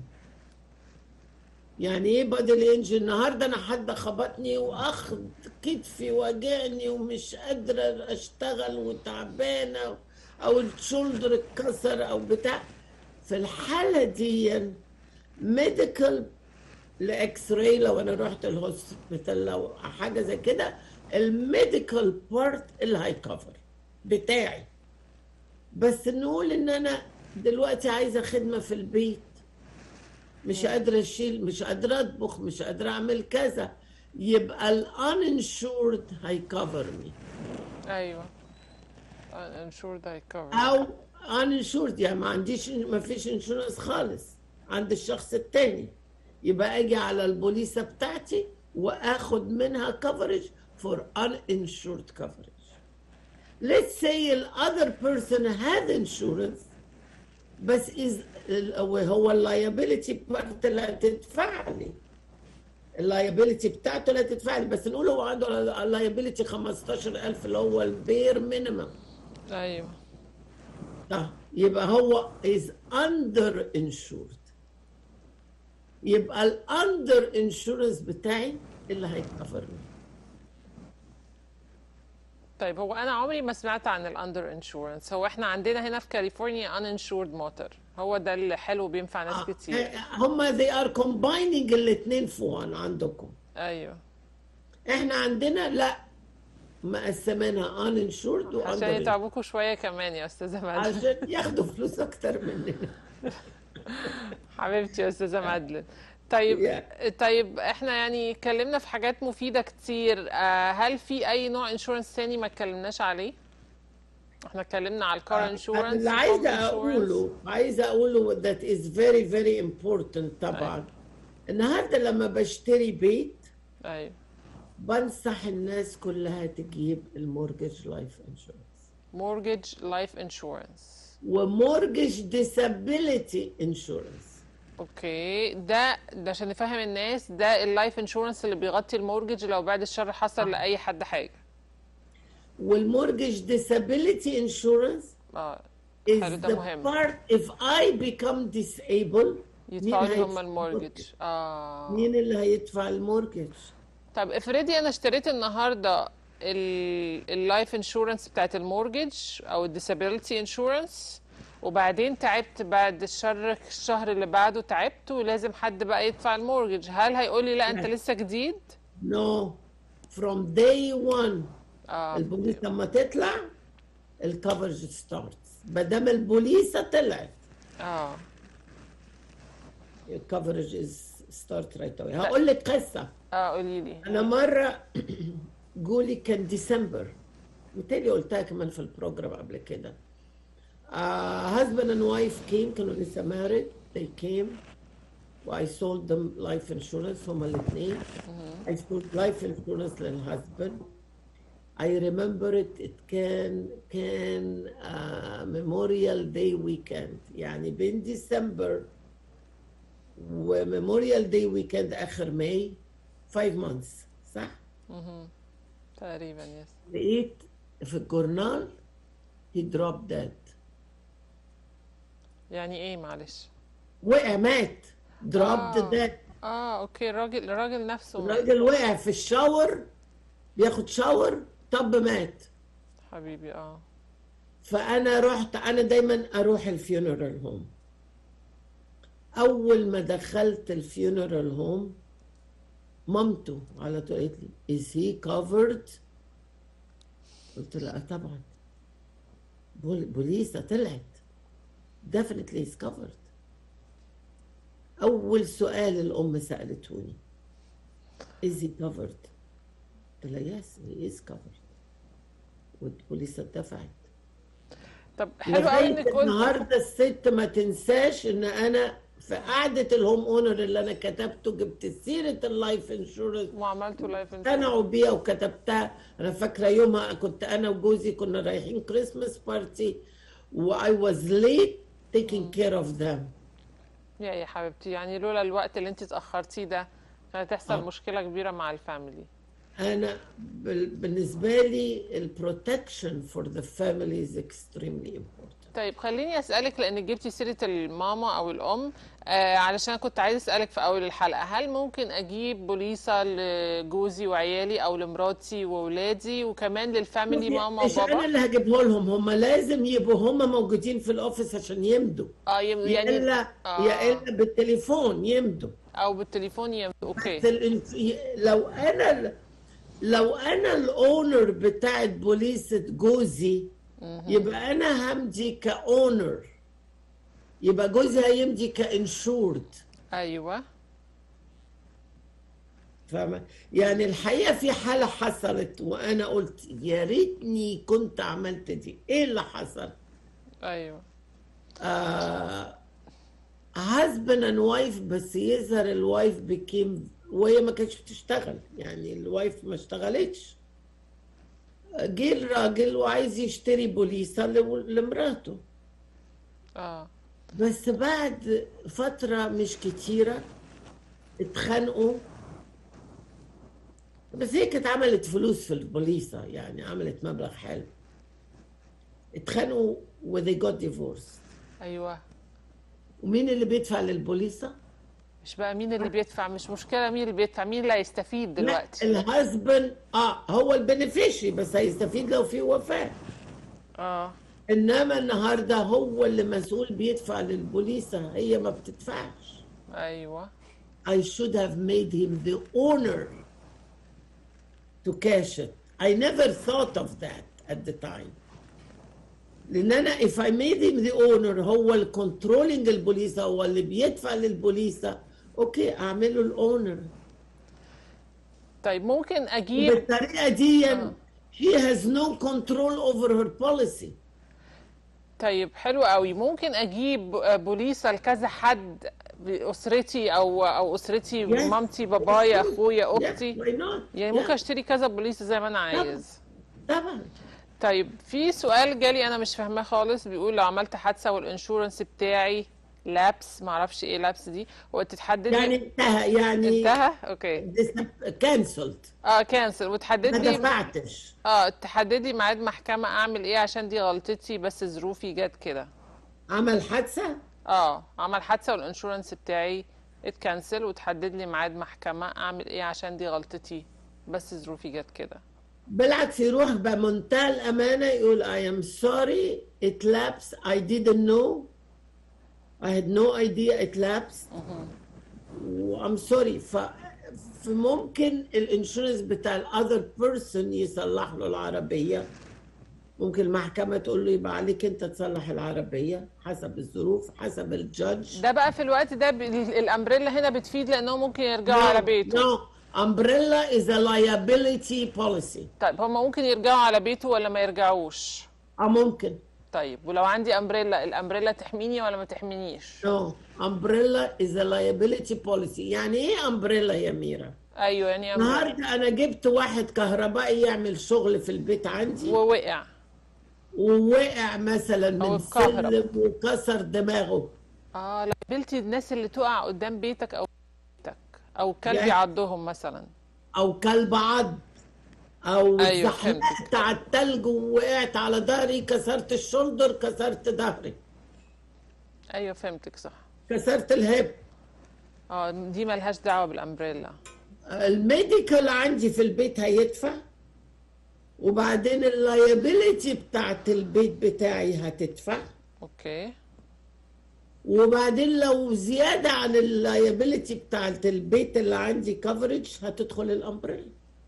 يعني ايه بادلي انجري النهارده انا حد خبطني واخ كتفي واجعني ومش قادره اشتغل وتعبانه او الشولدر اتكسر او بتاع في الحاله دي ميديكال لاكس راي لو انا رحت الهوسبيتال لو حاجه زي كده الميديكال بارت اللي هيكفر بتاعي بس نقول ان انا دلوقتي عايزه خدمه في البيت مش قادره اشيل مش قادره اطبخ مش قادره اعمل كذا يبقى الانشورد هيكفر مي ايوه انشورد هيكفر او انشورد يعني ما عنديش ما فيش انشورنس خالص عند الشخص التاني يبقى اجي على البوليسه بتاعتي واخد منها coverage for uninsured coverage let's say the other person had insurance بس is هو اللايبيلتي بارت اللي هتدفع لي اللايبيلتي بتاعته اللي هتدفع لي بس نقول هو عنده اللايبيلتي 15000 اللي هو البير مينيمم ايوه اه يبقى هو is under insured يبقى الاندر انشورنس بتاعي اللي هيكفرني طيب هو انا عمري ما سمعت عن الاندر انشورنس هو احنا عندنا هنا في كاليفورنيا ان انشورد موتور هو ده اللي حلو بينفع ناس كتير هم they are combining الاثنين في one عندكم ايوه احنا عندنا لا مقسمينها uninsured و عشان يتعبوكوا شويه كمان يا استاذه مادلين عشان ياخدوا فلوس اكتر مننا حبيبتي يا استاذه مادلين طيب Yeah. طيب احنا يعني اتكلمنا في حاجات مفيده كتير آه، هل في اي نوع انشورنس تاني ما اتكلمناش عليه احنا اتكلمنا على الكار انشورنس اللي عايزه اقوله عايزه اقوله that is very very important طبعا النهارده لما بشتري بيت ايوه بنصح الناس كلها تجيب المورجج لايف انشورنس مورجج لايف انشورنس ومورجج ديسابيليتي انشورنس اوكي ده ده عشان نفهم الناس ده اللايف انشورنس اللي بيغطي المورجج لو بعد الشر حصل لاي حد حاجه والمورجج ديسابيليتي انشورنس اه is حلو، ده the مهم. part if I become disabled يدفعوا لي هم هيدفع المورجج اه مين اللي هيدفع المورجج؟ طب افرضي انا اشتريت النهارده اللايف انشورنس بتاعت المورجج او الديسابيلتي انشورنس وبعدين تعبت بعد الشر الشهر اللي بعده تعبت ولازم حد بقى يدفع المورجج هل هيقول لي لا انت لا. لسه جديد No from day one اه البوليس لما تطلع الكفرج ستارتس ما دام البوليسه طلعت اه الكفرج از ستارت رايت اواي هقول لك قصه اه قولي لي انا مره جولي كان ديسمبر متهيألي قلتها كمان في البروجرام قبل كده uh, husband and wife came كانوا لسه married they came و I sold them life insurance هما الاثنين I sold life insurance للhusband I remember it it كان كان uh, Memorial Day weekend يعني بين ديسمبر وميموريال داي ويكند اخر ماي 5 months صح؟ تقريبا يس لقيت في الجورنال he dropped dead يعني ايه معلش وقع مات dropped آه. dead اه اوكي الراجل الراجل نفسه الراجل وقع في الشاور بياخد شاور طب مات حبيبي اه فانا رحت انا دايما اروح الفيونرال هوم اول ما دخلت الفيونرال هوم مامته على طول قالت لي is he covered قلت لها آه طبعا بول- بوليسه طلعت definitely is covered اول سؤال الام سالتوني is he covered قلت لها yes he is covered والبوليسه اتدفعت طب حلو قوي انك قلت النهارده الست ما تنساش ان انا في قعده الهوم اونر اللي انا كتبته جبت سيره اللايف انشورنس وعملتوا لايف اقتنعوا بيها وكتبتها انا فاكره يومها كنت انا وجوزي كنا رايحين كريسماس بارتي واي واز ليت taking care of them يا يا حبيبتي يعني لولا الوقت اللي انت اتاخرتيه ده كانت هتحصل آه. مشكله كبيره مع الفاميلي انا بال- بالنسبه لي البروتكشن فور ذا فاميلي از extremely important طيب خليني اسالك لان جبتي سيره الماما او الام آه علشان كنت عايز اسالك في اول الحلقه هل ممكن اجيب بوليصه لجوزي وعيالي او لمراتي واولادي وكمان للفاميلي ماما مش انا وبابا اللي هجيبه لهم هم لازم يبقوا هم موجودين في الاوفيس عشان يمضوا اه يم- يا يعني الا آه. يا الا بالتليفون يمضوا او بالتليفون يم... اوكي بس الانف- ي- لو انا لو انا الاونر بتاعت بوليسة جوزي يبقى انا همضي كاونر يبقى جوزي هيمضي كانشورد ايوه فاهمة يعني الحقيقة في حالة حصلت وأنا قلت يا ريتني كنت عملت دي إيه اللي حصل؟ ايوه آه husband and wife بس يظهر الوايف became وهي ما كانتش بتشتغل يعني الوايف ما اشتغلتش جه الراجل وعايز يشتري بوليصة ل- لمراته اه بس بعد فترة مش كتيرة اتخانقوا بس هي كانت عملت فلوس في البوليصة يعني عملت مبلغ حلو اتخانقوا و they got divorced ايوه ومين اللي بيدفع للبوليصة؟ مش بقى مين اللي بيدفع مش مشكله مين اللي بيدفع مين اللي هيستفيد لا دلوقتي الهازبن اه هو البنفيشري بس هيستفيد لو في وفاة اه انما النهارده هو اللي مسؤول بيدفع للبوليصة هي ما بتدفعش ايوه I should have made him the owner to cash it. I never thought of that at the time. لأن أنا if I made him the owner هو ال controlling البوليسة هو اللي بيدفع للبوليسة أوكي أعمله الأونر طيب ممكن اجيب بالطريقة دي he has no control over her policy. طيب حلو قوي ممكن اجيب بوليصه لكذا حد اسرتي او او اسرتي Yes. مامتي بابايا اخويا Yeah, اختي why not? يعني Yeah, ممكن اشتري كذا بوليصه زي ما انا عايز طبعا طيب في سؤال جالي انا مش فاهماه خالص بيقول لو عملت حادثه والانشورنس بتاعي لابس معرفش ايه لابس دي وتتحدد لي يعني انتهى يعني انتهى اوكي كانسلت اه كانسل وتحدد ما لي دفعتش اه تحدد لي ميعاد محكمه اعمل ايه عشان دي غلطتي بس ظروفي جت كده عمل حادثة اه عمل حادثه والانشورنس بتاعي اتكنسل وتحدد لي ميعاد محكمه اعمل ايه عشان دي غلطتي بس ظروفي جت كده بالعكس يروح بمنتهى الأمانة يقول I am sorry it lapsed I didn't know I had no idea it lapsed و I'm sorry ف فممكن الانشورنس بتاع الاذر بيرسون يصلح له العربية ممكن المحكمة تقول له يبقى عليك انت تصلح العربية حسب الظروف حسب الجادج ده بقى في الوقت ده ب- ال- الامبريلا هنا بتفيد لانهم ممكن يرجعوا على بيته no. umbrella is a liability policy طيب هم ممكن يرجعوا على بيته ولا ما يرجعوش اه ممكن طيب ولو عندي امبريلا الامبريلا تحميني ولا ما تحمينيش no umbrella is a liability policy يعني ايه umbrella يا ميرا ايوه يعني امبريلا النهارده انا جبت واحد كهربائي يعمل شغل في البيت عندي ووقع ووقع مثلا أو من اتكهرب. سلم وكسر دماغه اه لابيلتي الناس اللي تقع قدام بيتك او بيتك او كلب يعني- يعضهم مثلا او كلب عض او أيوة، اتزحلقت على التلج ووقعت على ظهري كسرت الشولدر كسرت ظهري ايوه فهمتك صح كسرت الهب اه دي ملهاش دعوه بالامبريلا الميديكال عندي في البيت هيدفع وبعدين اللايبيليتي بتاعت البيت بتاعي هتدفع اوكي وبعدين لو زيادة عن اللايبيليتي بتاعت البيت اللي عندي كفرج هتدخل الامبريلا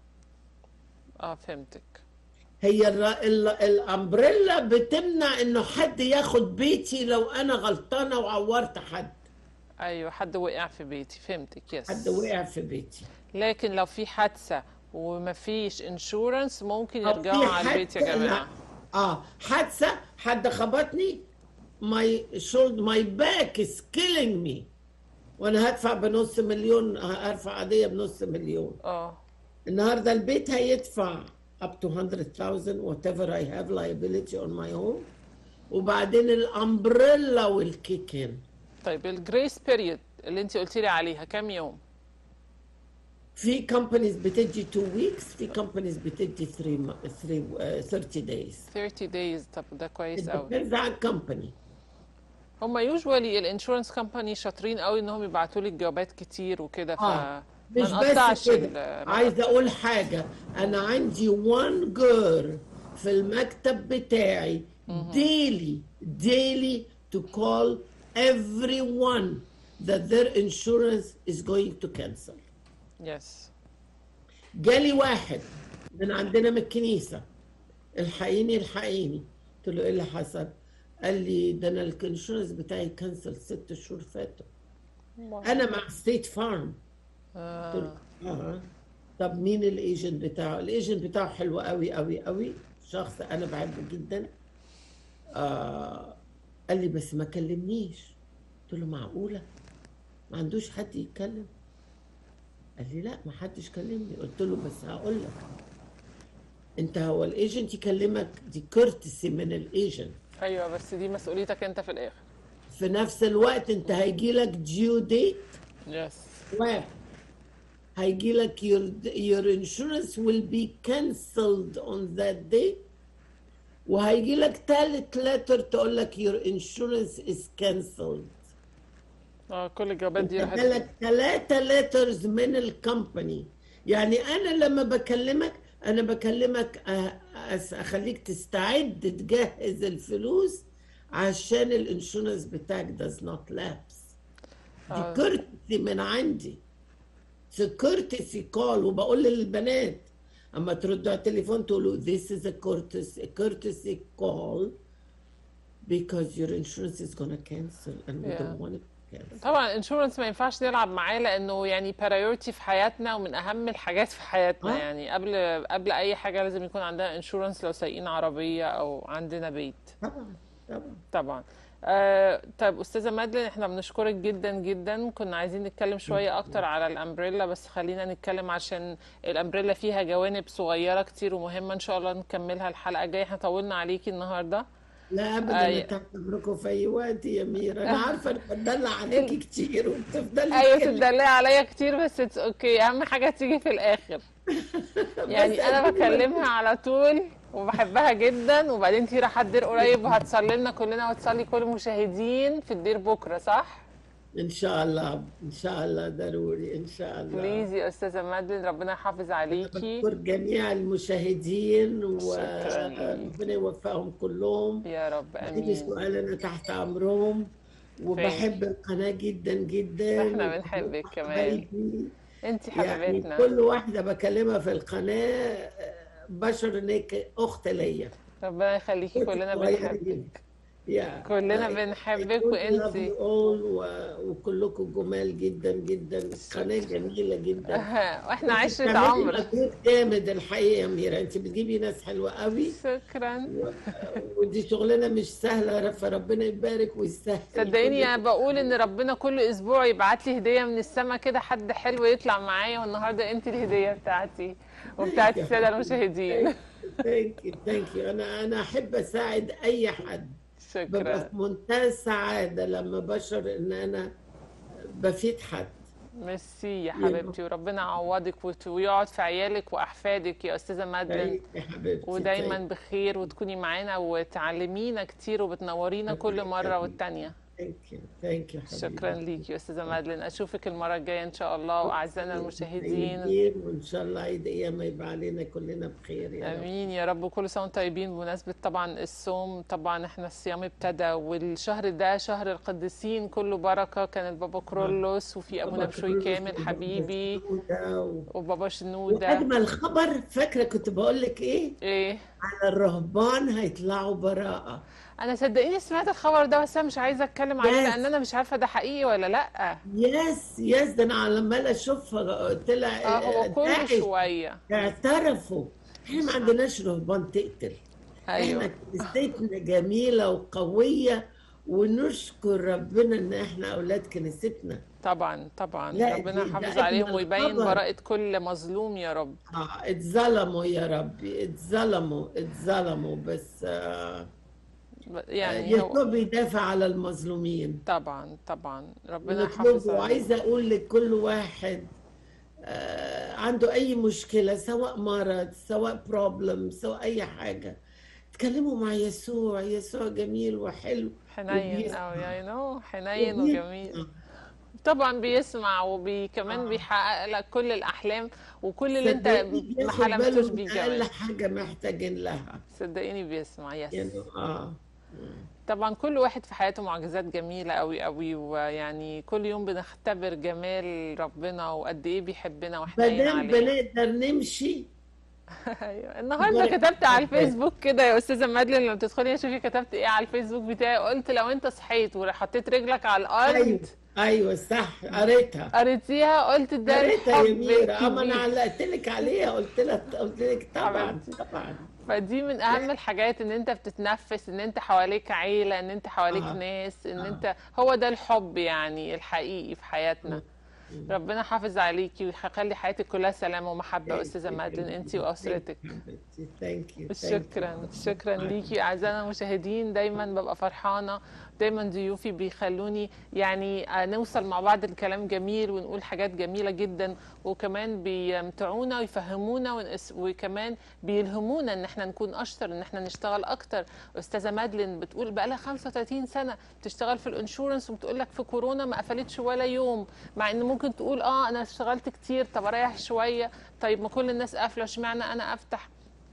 اه فهمتك هي الر- ال- الامبريلا بتمنع انه حد ياخد بيتي لو انا غلطانة وعورت حد ايوه حد وقع في بيتي فهمتك يس حد وقع في بيتي لكن لو في حادثه ومفيش انشورنس ممكن أو يرجعوا في على البيت يا حادثة- جماعه لا. اه حادثة حد خبطني my shoulder my back is killing me وانا هدفع بنص مليون هرفع قضية بنص مليون اه النهارده البيت هيدفع up to 100,000 whatever I have liability on my home وبعدين الامبريلا والكيك ان طيب الجريس بيريود اللي انت قلتي لي عليها كام يوم في كومبانيز بتدي 2 ويكس في كومبانيز بتدي 3 3 30 days 30 days طب ده it كويس قوي depends على الكومباني هم يوجوالي الانشورنس كومباني شاطرين قوي انهم يبعتوا لي جوابات كتير وكده ف اه ما مش نقطعش بس ال- كده ما عايزه اقول حاجه انا عندي وان جير في المكتب بتاعي daily daily to call everyone that their insurance is going to cancel يس جالي واحد من عندنا من الكنيسة الحقيني الحقيني قلت له ايه اللي حصل قال لي ده انا الانشورنس بتاعي كنسل ست شهور فاتوا انا مع ستيت فارم قلت له اه طب مين الايجنت بتاعه الايجنت بتاعه حلو قوي قوي قوي شخص انا بحبه جدا آه قال لي بس ما كلمنيش قلت له معقولة ما عندوش حد يتكلم قال لي لا ما حدش كلمني قلت له بس هقول لك انت هو الايجنت يكلمك دي كورتسي من الايجنت ايوه بس دي مسؤوليتك انت في الاخر في نفس الوقت انت هيجي لك ديو ديت يس واحد هيجي لك your, your insurance will be cancelled on that day وهيجي لك تالت letter تقول لك your insurance is cancelled اه كل الجوابات دي راحت لك ثلاثة letters من الكومباني يعني أنا لما بكلمك أنا بكلمك أ- أس- أخليك تستعد تجهز الفلوس عشان الانشورنس بتاعك does not lapse دي آه. كورتسي من عندي كورتسي كول وبقول للبنات اما تردوا على التليفون تقولوا this is a courtesy, a courtesy call because your insurance is gonna cancel and we Yeah. don't want it to cancel طبعا الانشورنس ما ينفعش نلعب معاه لانه يعني برايورتي في حياتنا ومن اهم الحاجات في حياتنا آه. يعني قبل قبل اي حاجه لازم يكون عندنا انشورنس لو سايقين عربيه او عندنا بيت طبعا طبعا طبعا آه طيب استاذه مادلين احنا بنشكرك جدا جدا كنا عايزين نتكلم شويه اكتر على الامبريلا بس خلينا نتكلم عشان الامبريلا فيها جوانب صغيره كتير ومهمه ان شاء الله نكملها الحلقه الجايه احنا طولنا عليكي النهارده لا ابدا أي- أنا تحت امركم في اي وقت يا ميرا انا عارفه انا بتدلع عليكي كتير وبتفضلي ايوه تتكلمي. تدلعي عليا كتير بس اتس اوكي اهم حاجه تيجي في الاخر يعني انا بكلمها على طول وبحبها جدا وبعدين انتي رايحه الدير قريب وهتصلي لنا كلنا وتصلي كل المشاهدين في الدير بكره صح؟ ان شاء الله ان شاء الله ضروري ان شاء الله بليز يا استاذه مادلين ربنا يحافظ عليكي بشكر جميع المشاهدين شكراً. وربنا يوفقهم كلهم يا رب اي امين سؤال انا تحت امرهم وبحب القناه جدا جدا إحنا بنحبك كمان. حبايبي. انتي يعني حبيبتنا كل واحده بكلمها في القناه آه، بشر انك اخت ليا ربنا يخليكي كلنا صغيرة بنحبك جدا. يا كلنا آه، بنحبك كل وانت love you all و- وكلكم جمال جدا جدا قناة جميلة جدا واحنا عشرة بتعملي عمر مجهود جامد الحقيقة يا ميرا انت بتجيبي ناس حلوة قوي شكرا و- ودي شغلانة مش سهلة فربنا يبارك ويسهل صدقيني كل- انا بقول ان ربنا كل اسبوع يبعت لي هديه من السما كده حد حلو يطلع معايا والنهارده انت الهديه بتاعتي وبتاعت الساده المشاهدين ثانك يو ثانك يو انا انا احب اساعد اي حد ببقى شكرا في منتهى السعادة لما بشعر ان انا بفيد حد ميرسي يا حبيبتي وربنا يعوضك وت- ويقعد في عيالك واحفادك يا استاذه مادلين يا حبيبتي ودايما بخير وتكوني معانا وتعلمينا كتير وبتنورينا كل مره والتانيه ثانك يو ثانك يو شكرا ليكي يا استاذه مادلين اشوفك المره الجايه ان شاء الله واعزائنا المشاهدين وان شاء الله عيد ايام يبقى علينا كلنا بخير يا رب امين يا رب كل سنه وانتم طيبين بمناسبه طبعا الصوم طبعا احنا الصيام ابتدى والشهر ده شهر القديسين كله بركه كان البابا كرولوس وفي ابونا بشوي كامل حبيبي وبابا شنوده واجمل خبر فاكره كنت بقول لك ايه ايه على الرهبان هيطلعوا براءه انا صدقيني سمعت الخبر ده بس انا مش عايزه اتكلم عليه Yes. لان انا مش عارفه ده حقيقي ولا لا يس يس ده انا عماله اشوفها طلع اه هو كل داعش شويه اعترفوا احنا ما عندناش رهبان تقتل ايوه احنا كنيستنا جميله وقويه ونشكر ربنا ان احنا اولاد كنيستنا طبعا طبعا لا، ربنا دي- يحافظ ده عليهم أجمل ويبين خبر. براءة كل مظلوم يا رب اه اتظلموا يا ربي اتظلموا اتظلموا بس آه يعني هو يسوع بيدافع على المظلومين طبعا طبعا ربنا يحافظ نطلبه عليهم وعايزه اقول لكل واحد آه عنده اي مشكله سواء مرض سواء بروبلم سواء اي حاجه اتكلموا مع يسوع يسوع جميل وحلو حنين وبيسمع. قوي يا نو حنين وبيسمع. وجميل طبعا بيسمع وكمان آه. بيحقق لك كل الاحلام وكل اللي انت صدقني ما بياخد حلمتوش باله بيه من كمان اقل حاجه محتاجين لها صدقيني بيسمع يس يعني اه طبعا كل واحد في حياته معجزات جميلة قوي قوي ويعني كل يوم بنختبر جمال ربنا وقد ايه بيحبنا وحنين مادام علينا بنقدر نمشي ايوه النهارده بارك كتبت على الله. الفيسبوك كده يا استاذه مادلين لما تدخلي شوفي كتبت ايه على الفيسبوك بتاعي قلت لو انت صحيت وحطيت رجلك على الارض ايوه ايوه صح قريتها قريتيها قلت ده قريتها الحب يا ميرا اما انا الكبير علقت لك عليها قلت لك قلت لك طبعا حبيبتي. طبعا فدي من اهم الحاجات ان انت بتتنفس ان انت حواليك عيله ان انت حواليك آه. ناس ان آه. انت هو ده الحب يعني الحقيقي في حياتنا ربنا حافظ عليكي ويخلي حياتك كلها سلام ومحبه يا استاذه مادلين انت واسرتك ثانك يو شكرا شكرا ليكي اعزائنا المشاهدين دايما ببقى فرحانه دايما ضيوفي بيخلوني يعني آه، نوصل مع بعض الكلام جميل ونقول حاجات جميله جدا وكمان بيمتعونا ويفهمونا ونقس- وكمان بيلهمونا ان احنا نكون اشطر ان احنا نشتغل اكتر استاذه مادلين بتقول بقى لها 35 سنه بتشتغل في الانشورنس وبتقول لك في كورونا ما قفلتش ولا يوم مع ان ممكن تقول اه انا اشتغلت كتير طب اريح شويه طيب ما كل الناس قافله اشمعنى انا افتح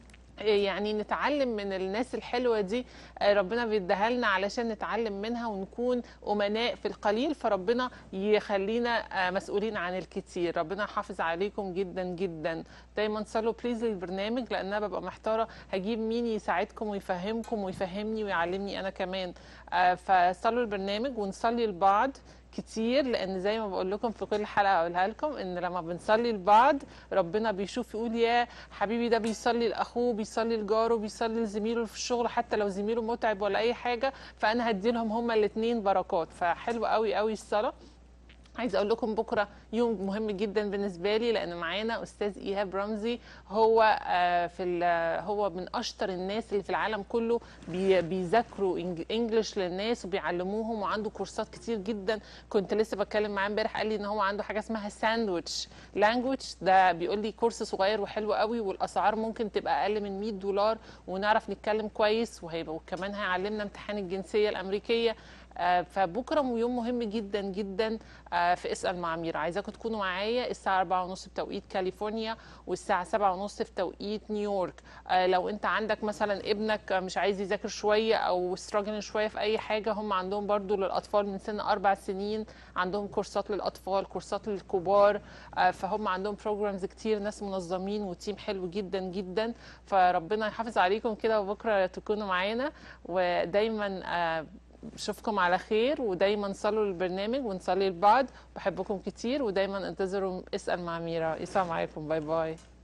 يعني نتعلم من الناس الحلوة دي آه، ربنا بيديها لنا علشان نتعلم منها ونكون أمناء في القليل فربنا يخلينا آه، مسؤولين عن الكتير ربنا يحافظ عليكم جدا جدا دايما صلوا بليز للبرنامج لأن أنا ببقى محتارة هجيب مين يساعدكم ويفهمكم ويفهمني ويعلمني أنا كمان آه، فصلوا البرنامج ونصلي لبعض كتير لان زي ما بقول لكم في كل حلقه اقولها لكم ان لما بنصلي لبعض ربنا بيشوف يقول يا حبيبي ده بيصلي لاخوه بيصلي لجاره بيصلي لزميله في الشغل حتى لو زميله متعب ولا اي حاجه فانا هدي لهم هما الاثنين بركات فحلو قوي قوي الصلاه عايزه اقول لكم بكره يوم مهم جدا بالنسبه لي لان معانا استاذ ايهاب رمزي هو آه، في ال- هو من اشطر الناس اللي في العالم كله بي- بيذاكروا إنج- انجلش للناس وبيعلموهم وعنده كورسات كتير جدا كنت لسه بتكلم معاه امبارح قال لي ان هو عنده حاجه اسمها ساندويتش لانجويج ده بيقول لي كورس صغير وحلو قوي والاسعار ممكن تبقى اقل من 100 دولار ونعرف نتكلم كويس وهيبقى وكمان هيعلمنا امتحان الجنسيه الامريكيه آه، فبكره يوم مهم جدا جدا آه، في اسال مع ميرا عايزاكم تكونوا معايا الساعه 4:30 بتوقيت كاليفورنيا والساعه 7:30 في توقيت نيويورك آه، لو انت عندك مثلا ابنك مش عايز يذاكر شويه او ستراجل شويه في اي حاجه هم عندهم برضو للاطفال من سن اربع سنين عندهم كورسات للاطفال كورسات للكبار آه، فهم عندهم بروجرامز كتير ناس منظمين وتيم حلو جدا جدا فربنا يحافظ عليكم كده وبكره تكونوا معانا ودايما آه، اشوفكم على خير ودايما صلوا للبرنامج ونصلي لبعض بحبكم كتير ودايما انتظروا اسال مع ميرا السلام عليكم باي باي